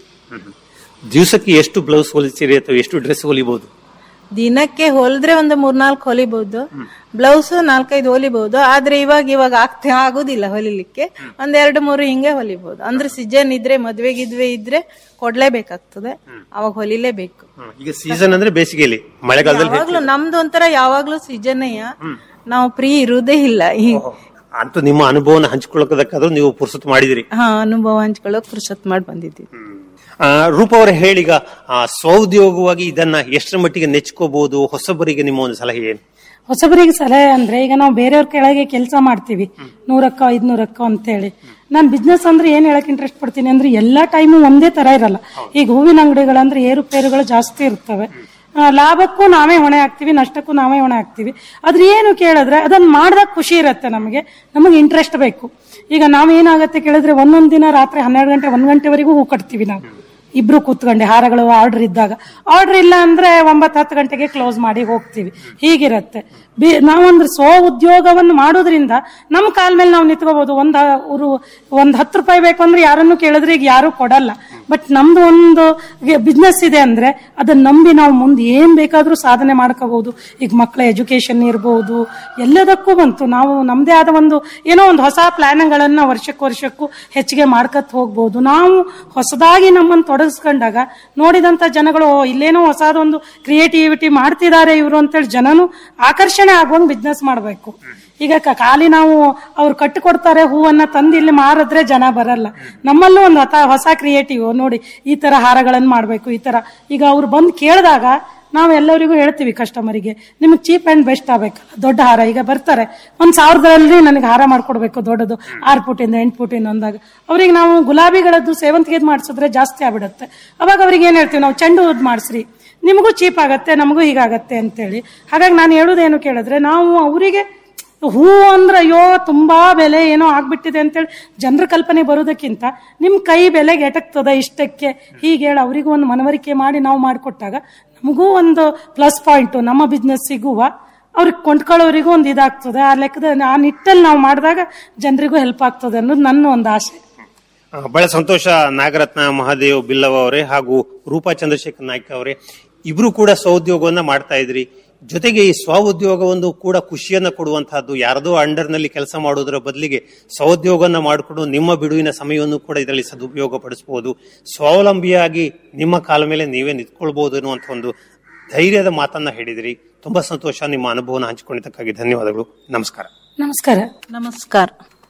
ದಿವಸಕ್ಕೆ ಎಷ್ಟು ಬ್ಲೌಸ್ ಹೊಲಿತೀರಿ ಅಥವಾ ಎಷ್ಟು ಡ್ರೆಸ್ ಹೊಲಿಬಹುದು ದಿನಕ್ಕೆ ಹೊಲಿದ್ರೆ ಒಂದು ಮೂರ್ನಾಲ್ಕು ಹೊಲಿಬಹುದು ಬ್ಲೌಸ್ ನಾಲ್ಕೈದು ಹೊಲಿಬಹುದು ಆದ್ರೆ ಇವಾಗ ಇವಾಗ ಆಗ್ತಾ ಆಗುದಿಲ್ಲ ಹೊಲಿಲಿಕ್ಕೆ ಒಂದ್ ಎರಡು ಮೂರು ಹಿಂಗೆ ಹೊಲಿಬಹುದು ಅಂದ್ರೆ ಸೀಸನ್ ಇದ್ರೆ ಮದ್ವೆ ಗಿದ್ವೆ ಇದ್ರೆ ಕೊಡ್ಲೇಬೇಕಾಗ್ತದೆ ಅವಾಗ ಹೊಲಿಲೇಬೇಕು ಈಗ ಸೀಸನ್ ಅಂದ್ರೆ ಬೇಸಿಗೆಯಲ್ಲಿ ಮಳೆಗಾಲದಲ್ಲಿ ಯಾವಾಗ್ಲೂ ನಮ್ದು ಒಂಥರ ಯಾವಾಗ್ಲೂ ಸೀಸನ್ ನಾವು ಫ್ರೀ ಇರುವುದೇ ಇಲ್ಲ ಈ ಅಂತೂ ನಿಮ್ಮ ಅನುಭವನ ಹಂಚಿಕೊಳ್ಳೋದಕ್ಕಾದ್ರೂ ನೀವು ಪುರ್ಸತ್ ಮಾಡಿದಿರಿ ಹಾ ಅನುಭವ ಹಂಚ್ಕೊಳ್ಳೋಕ್ ಪುರುಷತ್ ಮಾಡಿ ಬಂದಿದ್ದೀವಿ ಆ, ರೂಪ ಅವರ ಹೇಳೀಗ ಆ, ಸ್ವಉದ್ಯೋಗವಾಗಿ ಇದನ್ನ ಎಷ್ಟರ ಮಟ್ಟಿಗೆ ನೆಚ್ಕೋಬಹುದು ಹೊಸಬರಿಗೆ ನಿಮ್ಮ ಒಂದು ಸಲಹೆ ಏನು ಹೊಸಬರಿಗೆ ಸಲಹೆ ಅಂದ್ರೆ ಈಗ ನಾವು ಬೇರೆಯವ್ರ ಕೆಳಗೆ ಕೆಲಸ ಮಾಡ್ತೀವಿ ನೂರಕ್ಕ ಐದ್ನೂರಕ್ಕ ಅಂತೇಳಿ ನಾನು ಬಿಸ್ನೆಸ್ ಅಂದ್ರೆ ಏನ್ ಹೇಳಕ್ ಇಂಟ್ರೆಸ್ಟ್ ಪಡ್ತೀನಿ ಅಂದ್ರೆ ಎಲ್ಲಾ ಟೈಮು ಒಂದೇ ತರ ಇರಲ್ಲ ಈಗ ಹೂವಿನ ಅಂಗಡಿಗಳಂದ್ರೆ ಏರುಪೇರುಗಳು ಜಾಸ್ತಿ ಇರ್ತವೆ ಆ, ಲಾಭಕ್ಕೂ ನಾವೇ ಹೊಣೆ ಹಾಕ್ತಿವಿ ನಷ್ಟಕ್ಕೂ ನಾವೇ ಹೊಣೆ ಹಾಕ್ತಿವಿ ಆದ್ರೆ ಏನು ಕೇಳಿದ್ರೆ ಅದನ್ನ ಮಾಡಿದಾಗ ಖುಷಿ ಇರುತ್ತೆ ನಮಗೆ ನಮಗೆ ಇಂಟ್ರೆಸ್ಟ್ ಬೇಕು ಈಗ ನಾವೇನಾಗತ್ತೆ ಕೇಳಿದ್ರೆ ಒಂದೊಂದ್ ದಿನ ರಾತ್ರಿ ಹನ್ನೆರಡು ಗಂಟೆ ಒಂದ್ ಗಂಟೆವರೆಗೂ ಹೂ ಕಟ್ತೀವಿ ನಾವು ಇಬ್ರು ಕೂತ್ಕೊಂಡೆ ಹಾರಗಳು ಆರ್ಡರ್ ಇದ್ದಾಗ ಆರ್ಡರ್ ಇಲ್ಲ ಅಂದ್ರೆ ಒಂಬತ್ತು ಹತ್ತು ಗಂಟೆಗೆ ಕ್ಲೋಸ್ ಮಾಡಿ ಹೋಗ್ತೀವಿ ಹೀಗಿರತ್ತೆ ಬಿ- ನಾವೊಂದು ಸ್ವ ಉದ್ಯೋಗವನ್ನು ಮಾಡೋದ್ರಿಂದ ನಮ್ಮ ಕಾಲ ಮೇಲೆ ನಾವು ನಿಂತ್ಕೋಬಹುದು ಒಂದ್ ಊರು ಒಂದ್ ಹತ್ತು ರೂಪಾಯಿ ಬೇಕು ಅಂದ್ರೆ ಯಾರನ್ನು ಕೇಳಿದ್ರೆ ಈಗ ಯಾರು ಕೊಡಲ್ಲ ಬಟ್ ನಮ್ದು ಒಂದು ಬಿಸ್ನೆಸ್ ಇದೆ ಅಂದ್ರೆ ಅದನ್ನ ನಂಬಿ ನಾವು ಮುಂದೆ ಏನ್ ಬೇಕಾದ್ರೂ ಸಾಧನೆ ಮಾಡ್ಕೋಬಹುದು ಈಗ ಮಕ್ಕಳ ಎಜುಕೇಶನ್ ಇರಬಹುದು ಎಲ್ಲದಕ್ಕೂ ಬಂತು ನಾವು ನಮ್ದೇ ಆದ ಒಂದು ಏನೋ ಒಂದು ಹೊಸ ಪ್ಲಾನ್ಗಳನ್ನ ವರ್ಷಕ್ಕೂ ವರ್ಷಕ್ಕೂ ಹೆಚ್ಚಿಗೆ ಮಾಡ್ಕತ್ ಹೋಗ್ಬೋದು ನಾವು ಹೊಸದಾಗಿ ನಮ್ಮನ್ನು ತೊಡಗಿಸ್ಕೊಂಡಾಗ ನೋಡಿದಂತ ಜನಗಳು "ಓ, ಇಲ್ಲೇನೋ ಹೊಸದೊಂದು ಕ್ರಿಯೇಟಿವಿಟಿ ಮಾಡ್ತಿದ್ದಾರೆ ಇವರು ಅಂತೇಳಿ ಜನನು ಆಕರ್ಷಣೆ ಆಗುವಂಗ್ ಬಿಸ್ನೆಸ್ ಮಾಡಬೇಕು ಈಗ ಕ- ಖಾಲಿ ನಾವು ಅವ್ರು ಕಟ್ಟಿಕೊಡ್ತಾರೆ ಹೂವನ್ನ ತಂದು ಇಲ್ಲಿ ಮಾರಿದ್ರೆ ಜನ ಬರಲ್ಲ ನಮ್ಮಲ್ಲೂ ಒಂದು ಹೊಸ ಹೊಸ ಕ್ರಿಯೇಟಿವ್ ನೋಡಿ ಈ ತರ ಹಾರಗಳನ್ನು ಮಾಡ್ಬೇಕು ಈ ತರ ಈಗ ಅವ್ರು ಬಂದು ಕೇಳಿದಾಗ ನಾವು ಎಲ್ಲರಿಗೂ ಹೇಳ್ತೀವಿ ಕಸ್ಟಮರಿಗೆ ನಿಮಗೆ ಚೀಪ್ ಅಂಡ್ ಬೆಸ್ಟ್ ಆಗ್ಬೇಕಲ್ಲ ದೊಡ್ಡ ಹಾರ ಈಗ ಬರ್ತಾರೆ ಒಂದ್ ಸಾವಿರದಲ್ಲಿ ನನಗೆ ಹಾರ ಮಾಡ್ಕೊಡ್ಬೇಕು ದೊಡ್ಡದು ಆರು ಫುಟಿಂದ ಎಂಟು ಫುಟಿಂದ ಅಂದಾಗ ಅವ್ರಿಗೆ ನಾವು ಗುಲಾಬಿಗಳದ್ದು ಸೇವಂತಿಗೆದ್ ಮಾಡಿಸಿದ್ರೆ ಜಾಸ್ತಿ ಆಗ್ಬಿಡುತ್ತೆ ಅವಾಗ ಅವ್ರಿಗೆ ಏನ್ ಹೇಳ್ತೀವಿ ನಾವು ಚೆಂಡು ಹೂದ್ ಮಾಡಿಸ್ರಿ ನಿಮಗೂ ಚೀಪ್ ಆಗತ್ತೆ ನಮಗೂ ಹೀಗಾಗತ್ತೆ ಅಂತೇಳಿ ಹಾಗಾಗಿ ನಾನು ಹೇಳುದೇನು ಕೇಳಿದ್ರೆ ನಾವು ಅವರಿಗೆ ಹೂ ಅಂದ್ರೆ ಅಯ್ಯೋ ತುಂಬಾ ಬೆಲೆ ಏನೋ ಆಗ್ಬಿಟ್ಟಿದೆ ಅಂತೇಳಿ ಜನರ ಕಲ್ಪನೆ ಬರೋದಕ್ಕಿಂತ ನಿಮ್ ಕೈ ಬೆಲೆಗೆ ಎಟಕ್ತದ ಇಷ್ಟಕ್ಕೆ ಹೀಗೆ ಹೇಳಿ ಅವರಿಗೂ ಒಂದು ಮನವರಿಕೆ ಮಾಡಿ ನಾವು ಮಾಡಿಕೊಟ್ಟಾಗ ನಮಗೂ ಒಂದು ಪ್ಲಸ್ ಪಾಯಿಂಟ್ ನಮ್ಮ ಬಿಸ್ನೆಸ್ ಸಿಗುವ ಅವ್ರಿಗೆ ಕೊಂಡ್ಕೊಳ್ಳೋರಿಗೂ ಒಂದು ಇದಾಗ್ತದೆ ಆ ಲೆಕ್ಕದ ಆ ನಿಟ್ಟಲ್ಲಿ ನಾವು ಮಾಡಿದಾಗ ಜನರಿಗೂ ಹೆಲ್ಪ್ ಆಗ್ತದೆ ಅನ್ನೋದು ನನ್ನ ಒಂದು ಆಸೆ ಆ, ಬಹಳ ಸಂತೋಷ ನಾಗರತ್ನ ಮಹಾದೇವ್ ಬಿಲ್ಲವ ಅವರೇ ಹಾಗೂ ರೂಪಾ ಚಂದ್ರಶೇಖರ್ ನಾಯ್ಕ ಅವರೇ ಇಬ್ರು ಕೂಡ ಸ್ವಉದ್ಯೋಗವನ್ನ ಮಾಡ್ತಾ ಇದ್ರಿ ಜೊತೆಗೆ ಈ ಸ್ವ ಉದ್ಯೋಗವೊಂದು ಕೂಡ ಖುಷಿಯನ್ನ ಕೊಡುವಂತಹದ್ದು ಯಾರದೋ ಅಂಡರ್ ನಲ್ಲಿ ಕೆಲಸ ಮಾಡೋದರ ಬದಲಿಗೆ ಸ್ವಉದ್ಯೋಗವನ್ನ ಮಾಡಿಕೊಂಡು ನಿಮ್ಮ ಬಿಡುವಿನ ಸಮಯವನ್ನು ಕೂಡ ಇದರಲ್ಲಿ ಸದುಪಯೋಗ ಪಡಿಸಬಹುದು ಸ್ವಾವಲಂಬಿಯಾಗಿ ನಿಮ್ಮ ಕಾಲ ಮೇಲೆ ನೀವೇ ನಿಂತ್ಕೊಳ್ಬಹುದು ಅನ್ನುವಂಥ ಒಂದು ಧೈರ್ಯದ ಮಾತನ್ನ ಹೇಳಿದಿರಿ ತುಂಬಾ ಸಂತೋಷ ನಿಮ್ಮ ಅನುಭವನ ಹಂಚಿಕೊಂಡಿದ್ದಕ್ಕಾಗಿ ಧನ್ಯವಾದಗಳು ನಮಸ್ಕಾರ ನಮಸ್ಕಾರ ನಮಸ್ಕಾರ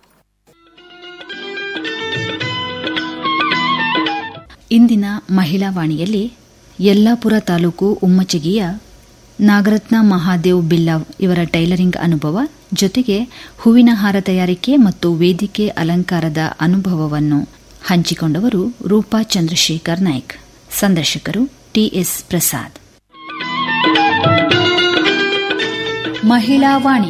ಇಂದಿನ ಮಹಿಳಾ ವಾಣಿಯಲ್ಲಿ ಯಲ್ಲಾಪುರ ತಾಲೂಕು ಉಮ್ಮಚಗಿಯ ನಾಗರತ್ನ ಮಹಾದೇವ್ ಬಿಲ್ಲವ್ ಇವರ ಟೈಲರಿಂಗ್ ಅನುಭವ ಜೊತೆಗೆ ಹೂವಿನ ಹಾರ ತಯಾರಿಕೆ ಮತ್ತು ವೇದಿಕೆ ಅಲಂಕಾರದ ಅನುಭವವನ್ನು ಹಂಚಿಕೊಂಡವರು ರೂಪಾ ಚಂದ್ರಶೇಖರ್ ನಾಯ್ಕ್ ಸಂದರ್ಶಕರು ಟಿಎಸ್ ಪ್ರಸಾದ್ ಮಹಿಳಾ ವಾಣಿ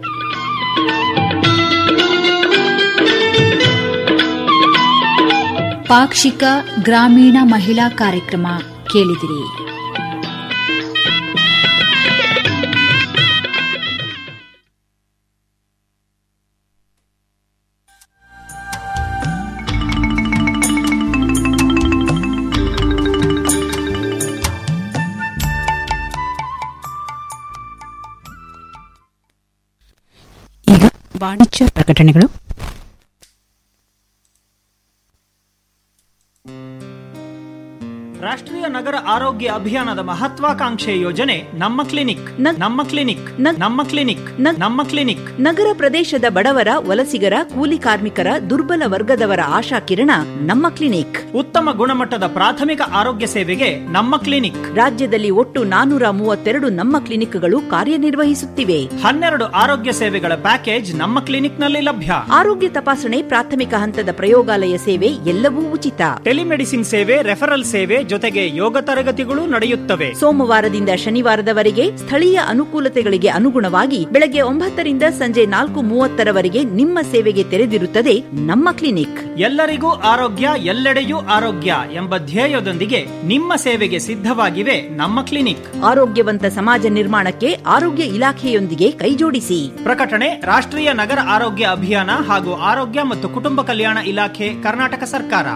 ಪಾಕ್ಷಿಕ ಗ್ರಾಮೀಣ ಮಹಿಳಾ ಕಾರ್ಯಕ್ರಮ ಕೇಳಿದಿರಿ ಈಗ ವಾಣಿಜ್ಯ ಪ್ರಕಟಣೆಗಳು ರಾಷ್ಟ್ರೀಯ ನಗರ ಆರೋಗ್ಯ ಅಭಿಯಾನದ ಮಹತ್ವಾಕಾಂಕ್ಷೆ ಯೋಜನೆ ನಮ್ಮ ಕ್ಲಿನಿಕ್ ನಮ್ಮ ಕ್ಲಿನಿಕ್ ನಮ್ಮ ಕ್ಲಿನಿಕ್ ನಮ್ಮ ಕ್ಲಿನಿಕ್ ನಗರ ಪ್ರದೇಶದ ಬಡವರ ವಲಸಿಗರ ಕೂಲಿ ಕಾರ್ಮಿಕರ ದುರ್ಬಲ ವರ್ಗದವರ ಆಶಾ ಕಿರಣ ನಮ್ಮ ಕ್ಲಿನಿಕ್ ಉತ್ತಮ ಗುಣಮಟ್ಟದ ಪ್ರಾಥಮಿಕ ಆರೋಗ್ಯ ಸೇವೆಗೆ ನಮ್ಮ ಕ್ಲಿನಿಕ್ ರಾಜ್ಯದಲ್ಲಿ ಒಟ್ಟು ನಾನೂರ ಮೂವತ್ತೆರಡು ನಮ್ಮ ಕ್ಲಿನಿಕ್ಗಳು ಕಾರ್ಯನಿರ್ವಹಿಸುತ್ತಿವೆ ಹನ್ನೆರಡು ಆರೋಗ್ಯ ಸೇವೆಗಳ ಪ್ಯಾಕೇಜ್ ನಮ್ಮ ಕ್ಲಿನಿಕ್ನಲ್ಲಿ ಲಭ್ಯ ಆರೋಗ್ಯ ತಪಾಸಣೆ ಪ್ರಾಥಮಿಕ ಹಂತದ ಪ್ರಯೋಗಾಲಯ ಸೇವೆ ಎಲ್ಲವೂ ಉಚಿತ ಟೆಲಿಮೆಡಿಸಿನ್ ಸೇವೆ ರೆಫರಲ್ ಸೇವೆ ಜೊತೆಗೆ ಯೋಗ ತರಗತಿಗಳು ನಡೆಯುತ್ತವೆ ಸೋಮವಾರದಿಂದ ಶನಿವಾರದವರೆಗೆ ಸ್ಥಳೀಯ ಅನುಕೂಲತೆಗಳಿಗೆ ಅನುಗುಣವಾಗಿ ಬೆಳಗ್ಗೆ ಒಂಬತ್ತರಿಂದ ಸಂಜೆ ನಾಲ್ಕು ಮೂವತ್ತರವರೆಗೆ ನಿಮ್ಮ ಸೇವೆಗೆ ತೆರೆದಿರುತ್ತದೆ ನಮ್ಮ ಕ್ಲಿನಿಕ್ ಎಲ್ಲರಿಗೂ ಆರೋಗ್ಯ ಎಲ್ಲೆಡೆಯೂ ಆರೋಗ್ಯ ಎಂಬ ಧ್ಯೇಯದೊಂದಿಗೆ ನಿಮ್ಮ ಸೇವೆಗೆ ಸಿದ್ಧವಾಗಿವೆ ನಮ್ಮ ಕ್ಲಿನಿಕ್ ಆರೋಗ್ಯವಂತ ಸಮಾಜ ನಿರ್ಮಾಣಕ್ಕೆ ಆರೋಗ್ಯ ಇಲಾಖೆಯೊಂದಿಗೆ ಕೈಜೋಡಿಸಿ ಪ್ರಕಟಣೆ ರಾಷ್ಟ್ರೀಯ ನಗರ ಆರೋಗ್ಯ ಅಭಿಯಾನ ಹಾಗೂ ಆರೋಗ್ಯ ಮತ್ತು ಕುಟುಂಬ ಕಲ್ಯಾಣ ಇಲಾಖೆ ಕರ್ನಾಟಕ ಸರ್ಕಾರ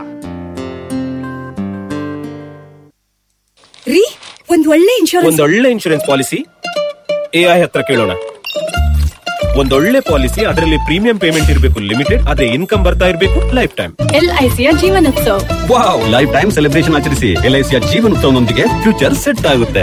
ರೀ ಒಂದ್ ಒಳ್ಳೆ ಇನ್ಶೂರೆನ್ಸ್ ಒಂದೊಳ್ಳೆ ಇನ್ಶೂರೆನ್ಸ್ ಪಾಲಿಸಿ ಎಐ ಹತ್ರ ಕೇಳೋಣ ಒಂದೊಳ್ಳೆ ಪಾಲಿಸಿ ಅದರಲ್ಲಿ ಪ್ರೀಮಿಯಂ ಪೇಮೆಂಟ್ ಇರಬೇಕು ಲಿಮಿಟೆಡ್ ಅದೇ ಇನ್ಕಮ್ ಬರ್ತಾ ಇರಬೇಕು ಲೈಫ್ ಟೈಮ್ ಎಲ್ಐಸಿಯ ಜೀವನೋತ್ಸವ ವಾವ್ ಲೈಫ್ ಟೈಮ್ ಸೆಲೆಬ್ರೇಷನ್ ಆಚರಿಸಿ ಎಲ್ಐಸಿಯ ಜೀವನೋತ್ಸವನೊಂದಿಗೆ ಫ್ಯೂಚರ್ ಸೆಟ್ ಆಗುತ್ತೆ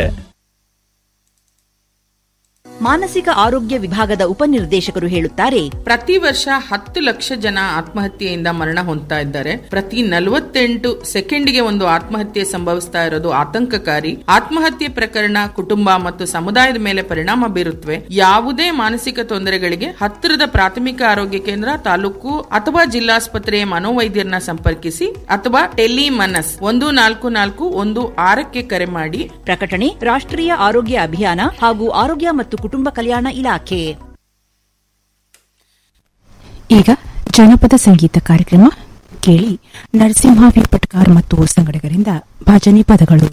ಮಾನಸಿಕ ಆರೋಗ್ಯ ವಿಭಾಗದ ಉಪನಿರ್ದೇಶಕರು ಹೇಳುತ್ತಾರೆ ಪ್ರತಿ ವರ್ಷ ಹತ್ತು ಲಕ್ಷ ಜನ ಆತ್ಮಹತ್ಯೆಯಿಂದ ಮರಣ ಹೊಂದ್ತಾ ಇದ್ದಾರೆ ಪ್ರತಿ ನಲವತ್ತೆಂಟು ಸೆಕೆಂಡ್ಗೆ ಒಂದು ಆತ್ಮಹತ್ಯೆ ಸಂಭವಿಸ್ತಾ ಇರೋದು ಆತಂಕಕಾರಿ ಆತ್ಮಹತ್ಯೆ ಪ್ರಕರಣ ಕುಟುಂಬ ಮತ್ತು ಸಮುದಾಯದ ಮೇಲೆ ಪರಿಣಾಮ ಬೀರುತ್ತವೆ ಯಾವುದೇ ಮಾನಸಿಕ ತೊಂದರೆಗಳಿಗೆ ಹತ್ತಿರದ ಪ್ರಾಥಮಿಕ ಆರೋಗ್ಯ ಕೇಂದ್ರ ತಾಲೂಕು ಅಥವಾ ಜಿಲ್ಲಾಸ್ಪತ್ರೆಯ ಮನೋವೈದ್ಯರನ್ನ ಸಂಪರ್ಕಿಸಿ ಅಥವಾ ಟೆಲಿ ಮನಸ್ ಒಂದು ನಾಲ್ಕು ನಾಲ್ಕು ಒಂದು ಆರಕ್ಕೆ ಕರೆ ಮಾಡಿ ಪ್ರಕಟಣೆ ರಾಷ್ಟ್ರೀಯ ಆರೋಗ್ಯ ಅಭಿಯಾನ ಹಾಗೂ ಆರೋಗ್ಯ ಮತ್ತು ಕುಟುಂಬ ಕಲ್ಯಾಣ ಇಲಾಖೆ ಈಗ ಜನಪದ ಸಂಗೀತ ಕಾರ್ಯಕ್ರಮ ಕೇಳಿ ನರಸಿಂಹ ವಿ ಪಟ್ಕಾರ್ ಮತ್ತು ಸಂಗಡಿಗರಿಂದ ಭಜನೆ ಪದಗಳು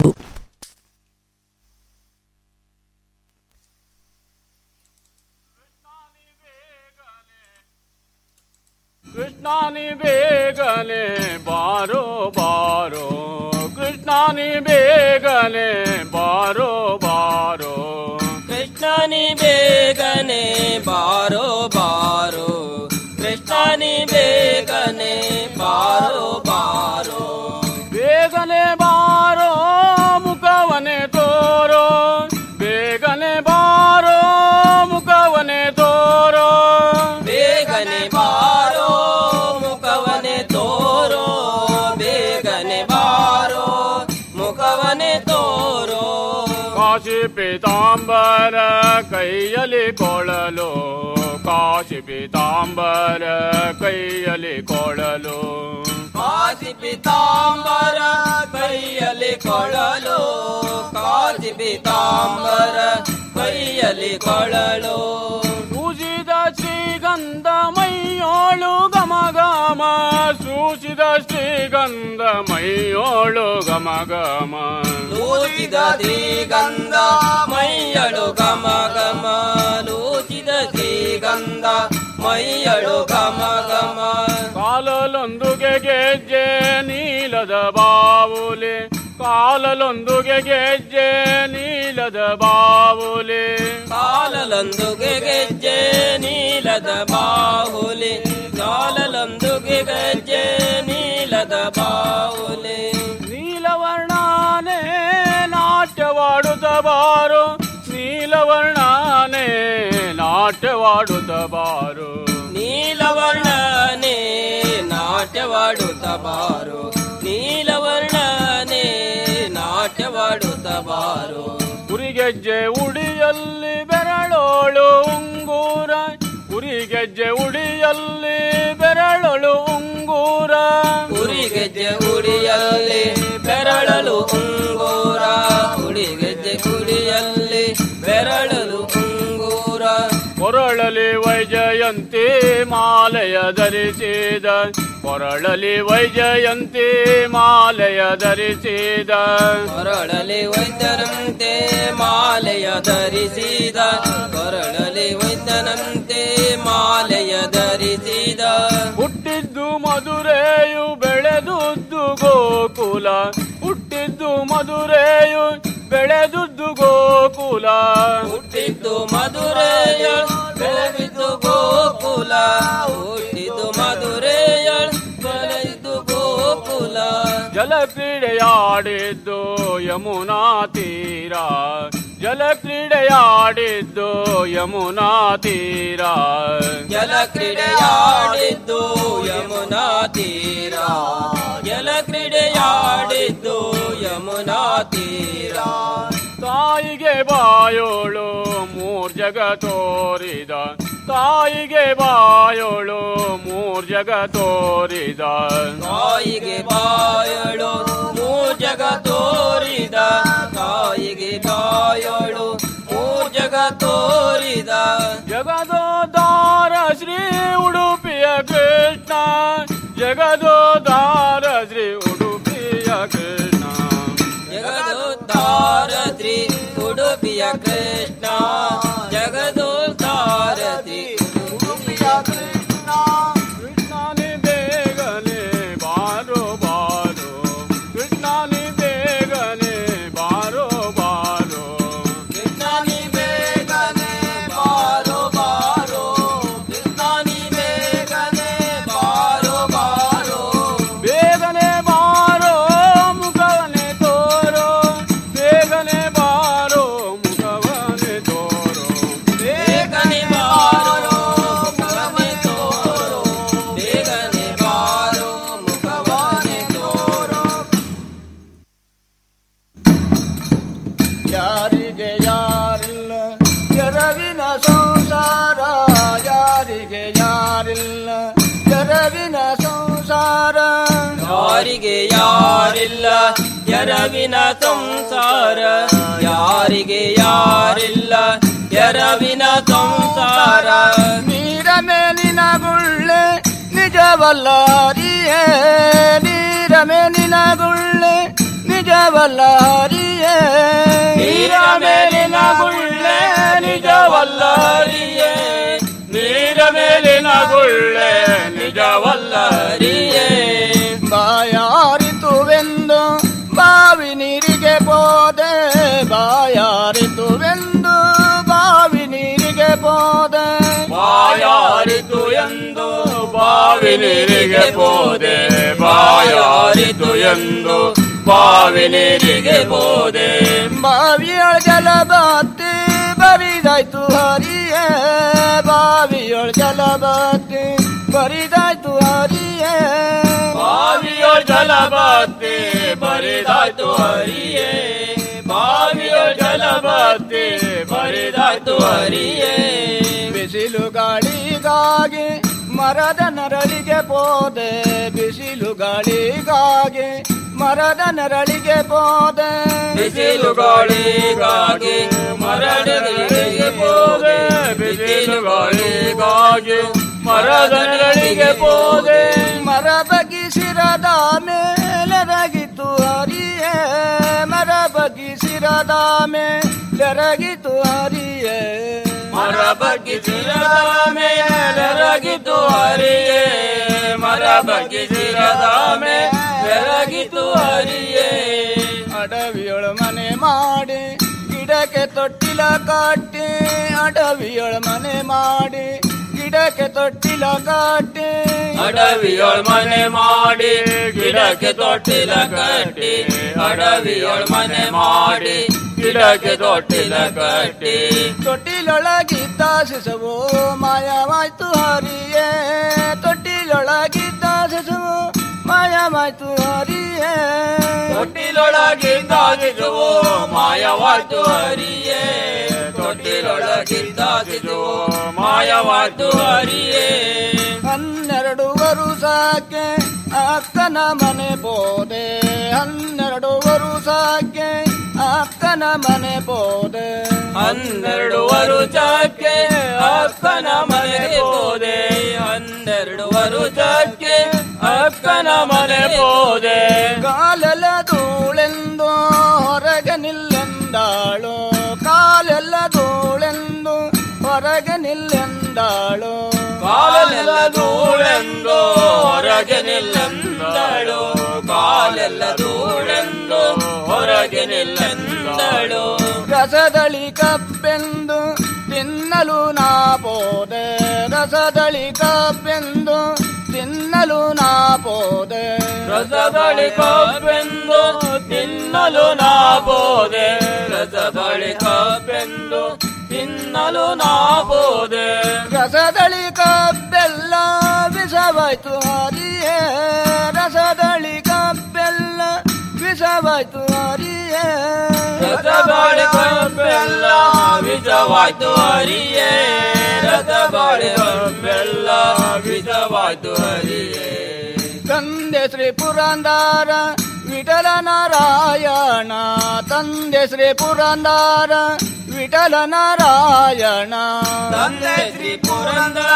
ಕೃಷ್ಣಾನಿ ಬೇಗನೆ ಬಾರೋ ಬಾರೋ ಕೃಷ್ಣಾನಿ ಬೇಗನೆ ಬಾರೋ ಬಾರೋ ಕೃಷ್ಣನಿ ಬೇಗನೆ ಬಾರೋ ಬಾರೋ ಕೃಷ್ಣನಿ ಬೇಗನೆ ಬಾರೋ ಬಾರೋ ಬೇಗನೆ ಬಾರೋ ಮುಖವನೆ ತೋರೋ ಬೇಗನೆ ಬಾರೋ ಮುಖವನೆ ತೋರೋ ಬೇಗನೆ ಬಾರೋ ಮುಖವನೆ ತೋರೋ ಬೇಗನೆ ಬಾರೋ ಮುಖವನೆ ತೋರೋ ಕಾಶಿ ಪೀತಾಂಬರ ಕೈಯಲ್ಲಿ ಕೊಳಲು ಕಾಶಿ ಪೀತಾಂಬರ ಕೈಯಲ್ಲಿ ಕೊಳಲು ಕಾಸಿ ಪಿತಾಂಬರ ಕೈಯಲ್ಲಿ ಕೊಳಲು ಕಾಸಿ ಪಿತಾಂಬರ ಕೈಯಲ್ಲಿ ಕೊಳಲು ಸೂಸಿದ ಶ್ರೀಗಂಧ ಮೈಯೋಳು ಗಮ ಗಮ ಸೂಸಿದ ಶ್ರೀಗಂಧ ಮೈಯೋಳು ಗಮ ಗಮ ಲೂಚಿದ ಶ್ರೀಗಂಧ ಮೈಯಳು ಗಮ ಗಮ ಲೂಚಿದ ಶ್ರೀಗಂಧ ಮೈಯಳು ಗಮ ಗಮ ಕಾಲಲೊಂದುಗೆ ಗೆಜ್ಜೆ ನೀಲದ ಬಾವುಲಿ ಕಾಲಲೊಂದುಗೆ ಗೆಜ್ಜೆ ನೀಲದ ಬಾವುಲಿ ಕಾಲಲೊಂದುಗೆ ಗೆಜ್ಜೆ ನೀಲದ ಬಾಹುಲಿ ಕಾಲಲೊಂದುಗೆ ಗೆಜ್ಜೆ ನೀಲದ ಬಾಹುಲಿ ನೀಲವರ್ಣಾನೆ ನಾಟ್ಯವಾಡುತ್ತ ಬಾರು ನೀಲವರ್ಣಾನೆ ನಾಟ್ಯವಾಡುತ್ತ ಬಾರು ನೀಲವರ್ಣನೆ ನಾಟ್ಯವಾಡುತ್ತ ಬಾರು ನೀಲವರ್ಣನೆ ನಾಟ್ಯವಾಡುತ್ತ ಬಾರು ಉರಿಗೆಜ್ಜೆ ಉಡಿಯಲ್ಲಿ ಬೆರಳೋಳು ಉಂಗೂರ ಉರಿಗೆಜ್ಜೆ ಉಡಿಯಲ್ಲಿ ಬೆರಳೋಳು ಉಂಗೂರ ಉರಿಗೆಜ್ಜೆ ಉಡಿಯಲ್ಲಿ ಬೆರಳಲು ಉಂಗೂರ ಉಡಿಗೆಜ್ಜೆ ಕುಡಿಯಲ್ಲಿ ಬೆರಳಲು ಉಂಗೂರ ಕೊರಳಲಿ ವೈಜಯಂತಿ ಮಾಲೆಯ ಧರಿಸಿದ ಕೊರಳಲಿ ವೈಜಯಂತಿ ಮಾಲೆಯ ಧರಿಸಿದ ಕೊರಳಲಿ ವೈದ್ಯರಂತೆ ಮಾಲೆಯ ಧರಿಸಿದ ಕೊರಳಲಿ ವೈದ್ಯನಂತೆ ಮಾಲೆಯ ಧರಿಸಿದ ಹುಟ್ಟಿದ್ದು ಮಧುರೆಯು ಬೆಳೆದುದ್ದು ಗೋಕುಲ ಹುಟ್ಟಿದ್ದು ಮಧುರೆಯು ಬೆಳೆದುದ್ದು ಗೋಕುಲ ಹುಟ್ಟಿದ್ದು ಮಧುರೆಯ ಬೆಳೆದಿದ್ದು ಗೋಕುಲ ಹುಟ್ಟಿದ್ದು ಮಧುರೆಯ ಬೆಳೆದಿದ್ದು ಗೋಕುಲ ಗೋಕುಲ ಜಲ ಕ್ರೀಡೆಯಾಡಿದ್ದು ಯಮುನಾ ತೀರ ಜಲ ಕ್ರೀಡೆಯಾಡಿದ್ದು ಯಮುನಾ ತೀರ ಜಲ ಕ್ರೀಡೆಯಾಡಿದ್ದು ಯಮುನಾ ತೀರ ಜಲ ಕ್ರೀಡೆಯಾಡಿದ್ದು ಯಮುನಾ ತೀರ ತಾಯಿಗೆ ಬಾಯೋಳು ಮೂರ್ ಜಗ ತೋರಿದ ತಾಯಿಗೆ ಬಾಯೋಳು ಮೂರ್ ಜಗ ತೋರಿದ ತಾಯಿಗೆ ಬಾಯಳು ಮೂರ್ ಜಗ ತೋರಿದ ತಾಯಿಗೆ ಬಾಯಳು ಮೂರ್ ಜಗ ತೋರಿದ ಜಗದೋದಾರ ಶ್ರೀ ಉಡುಪಿಯ ಕೃಷ್ಣ ಜಗದೋದಾರ ಶ್ರೀ ಉಡುಪಿಯ ಕೃಷ್ಣ ಜಗದೋದ್ಧಾರ ಶ್ರೀ ಉಡುಪಿಯ ಕೃಷ್ಣ ಜಗದೋದ್ಧಾರ ಶ್ರೀ ಉಡುಪಿಯ ಕೃಷ್ಣ ಕೃಷ್ಣನಿ ಬೇಗನೆ ಬಾರೋ ಬಾರೋ ಕೃಷ್ಣನಿ ಬೇಗನೆ ಬಾರೋ ಬಾರೋ ಕೃಷ್ಣನಿ ಬೇಗನೆ ಬಾರೋ ಬಾರೋ ಕೃಷ್ಣನಿ ಬೇಗನೆ ಬಾರೋ ಬಾರೋ ಬೇಗನೆ ಬಾರೋ ಮುಖವನೆ ತೋರೋ ಬೇಗನೆ ಬಾರೋ ಮುಖವನೆ ತೋರೋ ಬೇಗನೆ ಬಾರೋ ಮುಖವನೆ ತೋರೋ ಬೇಗನೆ ಬಾರೋ ಮುಖವನೆ ತೋರೋ ಯಾರಿಗೆ ಯಾರಿಲ್ಲ ಎರವಿನ ಸಂಸಾರ ಯಾರಿಗೆ ಯಾರಿಲ್ಲ ಎರವಿನ ಸಂಸಾರ ಯಾರಿಗೆ ಯಾರಿಲ್ಲ ಎರವಿನ ಸಂಸಾರ ಯಾರಿಗೆ ಯಾರಿಲ್ಲ ಎರವಿನ ಸಂಸಾರ ನೀರ ಮೇಲಿನ ಗುಳ್ಳೆ ನಿಜವಲ್ಲ ಹರಿಯೇ ನೀರ ಮೇಲಿನ ಗುಳ್ಳೆ ನಿಜವಲ್ಲ ಹರಿಯೇ ನೀರ ಮೇಲಿನ ಗುಳ್ಳೆ ನಿಜವಲ್ಲ ಹರಿಯೇ ನೀರ ಮೇಲಿನ ಗುಳ್ಳೆ ನಿಜವಲ್ಲ ಹರಿಯೇ ಬಾಯಾರಿತುವೆಂದು ಬಾವಿ ನೀರಿಗೆ ಪೋದೆ ಬಾಯಾರಿತುವೆಂದು ಬಾವಿ ನೀರಿಗೆ ಪೋದೆ ಬಾಯಾರಿತು ಎಂದು ಬಾವಿ ನೀರಿಗೆ ಹೋದೆ ಬಾಯಾರಿತು ಎಂದು ಬಾವಿ ನೀರಿಗೆ ಹೋದೆ ಬಾವಿಯೊಳ ಜಲ ಬಾತಿ ಬರಿದಾಯ್ತು ಹರಿಯೇ ಬಾವಿಯೊಳ ಜಲ ಬಾತಿ ಬರಿದಾಯ್ತು ಹರಿಯೇ ಬಾವಿಯೋ ಜಲ ಬತ್ತಿ ಬರಿದಾಯ್ತು ಹರಿಯೇ ಬಾವಿಯೋ ಜಲ ಬತ್ತಿ ಬರಿದಾಯ್ತು ಹರಿಯೇ ಬಿಸಿಲು ಗಾಳಿಗಾಗಿ ಮರದ ನರಳಿಗೆ ಪೋದೆ ಬಿಸಿಲು ಗಾಳಿಗಾಗಿ ಮರದ ನರಳಿಗೆ ಪೋದೆ ಬಿಸಿಲು ಗಾಳಿಗಾಗಿ ಮರಡಿಗೆ ಹೋದೆ ಬಿಸಿಲು ಗಾಳಿಗಾಗಿ ಮರದ ನೆರಳಿಗೆ ಪೋದೆ ಮರ ಬಗಿಸಿರದ ಮೇಲೆರಗಿತು ಹರಿಯೇ ಮರ ಬಗಿಸಿರದ ಮೇಲೆರಗಿತು ಹರಿಯೇ ಮರ ಬಗ್ಗಿಸಿರದ ಮೇಲೆರಗಿತು ಹರಿಯೇ ಮರ ಬಗ್ಗಿಸಿರದ ಮೇಲೆರಗಿತು ಹರಿಯೇ ಅಡವಿಯೊಳ ಮನೆ ಮಾಡಿ ಗಿಡಕ್ಕೆ ತೊಟ್ಟಿಲ ಕಟ್ಟಿ ಅಡವಿಯೊಳ ಮನೆ ಮಾಡಿ ಗಿಡಕ್ಕೆ ತೊಟ್ಟಿಲ ಕಟ್ಟಿ ಅಡವಿಯೊಳ ಮನೆ ಮಾಡಿ ಗಿಡಕ್ಕೆ ತೊಟ್ಟಿಲ ಕಟ್ಟಿ ಅಡವಿಯೊಳ ಮನೆ ಮಾಡಿ ಗಿಡಕ್ಕೆ ತೊಟ್ಟಿಲ ಕಟ್ಟಿ ತೊಟ್ಟಿಲೊಳಗಿದ್ದ ಶಿಶುವು ಮಾಯವಾಯ್ತು ಹರಿಯೇ ತೊಟ್ಟಿಲೊಳಗಿದ್ದ ಶಿಶುವು ಮಾಯವಾಯ್ತು ಹರಿಯೇ ತೊಟ್ಟಿಲೊಳಗಿದ್ದ ಶಿಶುವು ಮಾಯವಾಯ್ತು ಹರಿಯೇ ತೊಟ್ಟಿಲೊಳಗಿದ್ದ ಶಿಶುವು ಮಾಯವಾಯ್ತು ಹರಿಯೇ ಹನ್ನೆರಡು ವರುಷಕ್ಕೆ ಅಕ್ಕನ ಮನೆ ಬೋದೆ ಹನ್ನೆರಡು ವರುಷಕ್ಕೆ ಅಕ್ಕನ ಮನೆ ಬೋದೆ ಹನ್ನೆರಡು ವರುಷಕ್ಕೆ ಅಕ್ಕನ ಮನೆಗೆ ಹೋದೆ ಹನ್ನೆರಡು ವರುಷಕ್ಕೆ ಅಕ್ಕನ ಮನೆ ಹೋದೆ ಕಾಲೆಲ್ಲ ಧೂಳೆಂದು ಹೊರಗೆ ನಿಲ್ಲೆಂದಾಳು ಕಾಲೆಲ್ಲ ಧೂಳೆಂದು ಹೊರಗೆ ನಿಲ್ಲೆಂದಾಳು ಕಾಲೆಲ್ಲ ಧೂಳೆಂದು ಹೊರಗೆ ನಿಲ್ಲಂದಳು ಕಾಲೆಲ್ಲ ಧೂಳೆಂದು ಹೊರಗೆ ನಿಲ್ಲಂದಳು ರಸದಳಿ ಕಪ್ಪೆಂದು ತಿನ್ನಲು ನಾ ಪೋದೆ ರಸದಳಿ ಕಪ್ಪೆಂದು ತಿನ್ನಲು ನಾ ಪೋದೆ ರಸಬಳಿ ಕಬ್ಬೆಂದು ತಿನ್ನಲು ನಾ ಬೋದೆ ರಸಬಳಿ ಕಬ್ಬೆಂದು ತಿನ್ನಲು ನಾ ಬೋದೆ ರಸದಳಿ ಕಬ್ಬೆಲ್ಲ ವಿಷವಾಯ್ತು ಹರಿಯೇ ರಸದಳಿ ಕಬ್ಬೆಲ್ಲ ವಿಷವಾಯ್ತು ಹರಿಯೇ ರಸಬಳಿ ಕಬ್ಬೆಲ್ಲ ವಿಷವಾಯ್ತು ಹರಿಯೇ ರಸಬಳಿ ಕಬ್ಬೆಲ್ಲ ವಿಷವಾಯ್ತು ಹರಿಯೇ ತಂದೆ ಶ್ರೀ ಪುರಂದಾರ ವಿಠಲ ನಾರಾಯಣ ತಂದೆ ಶ್ರೀ ಪುರಂದಾರ ವಿಠಲ ನಾರಾಯಣ ತಂದೆ ಶ್ರೀ ಪುರಂದರ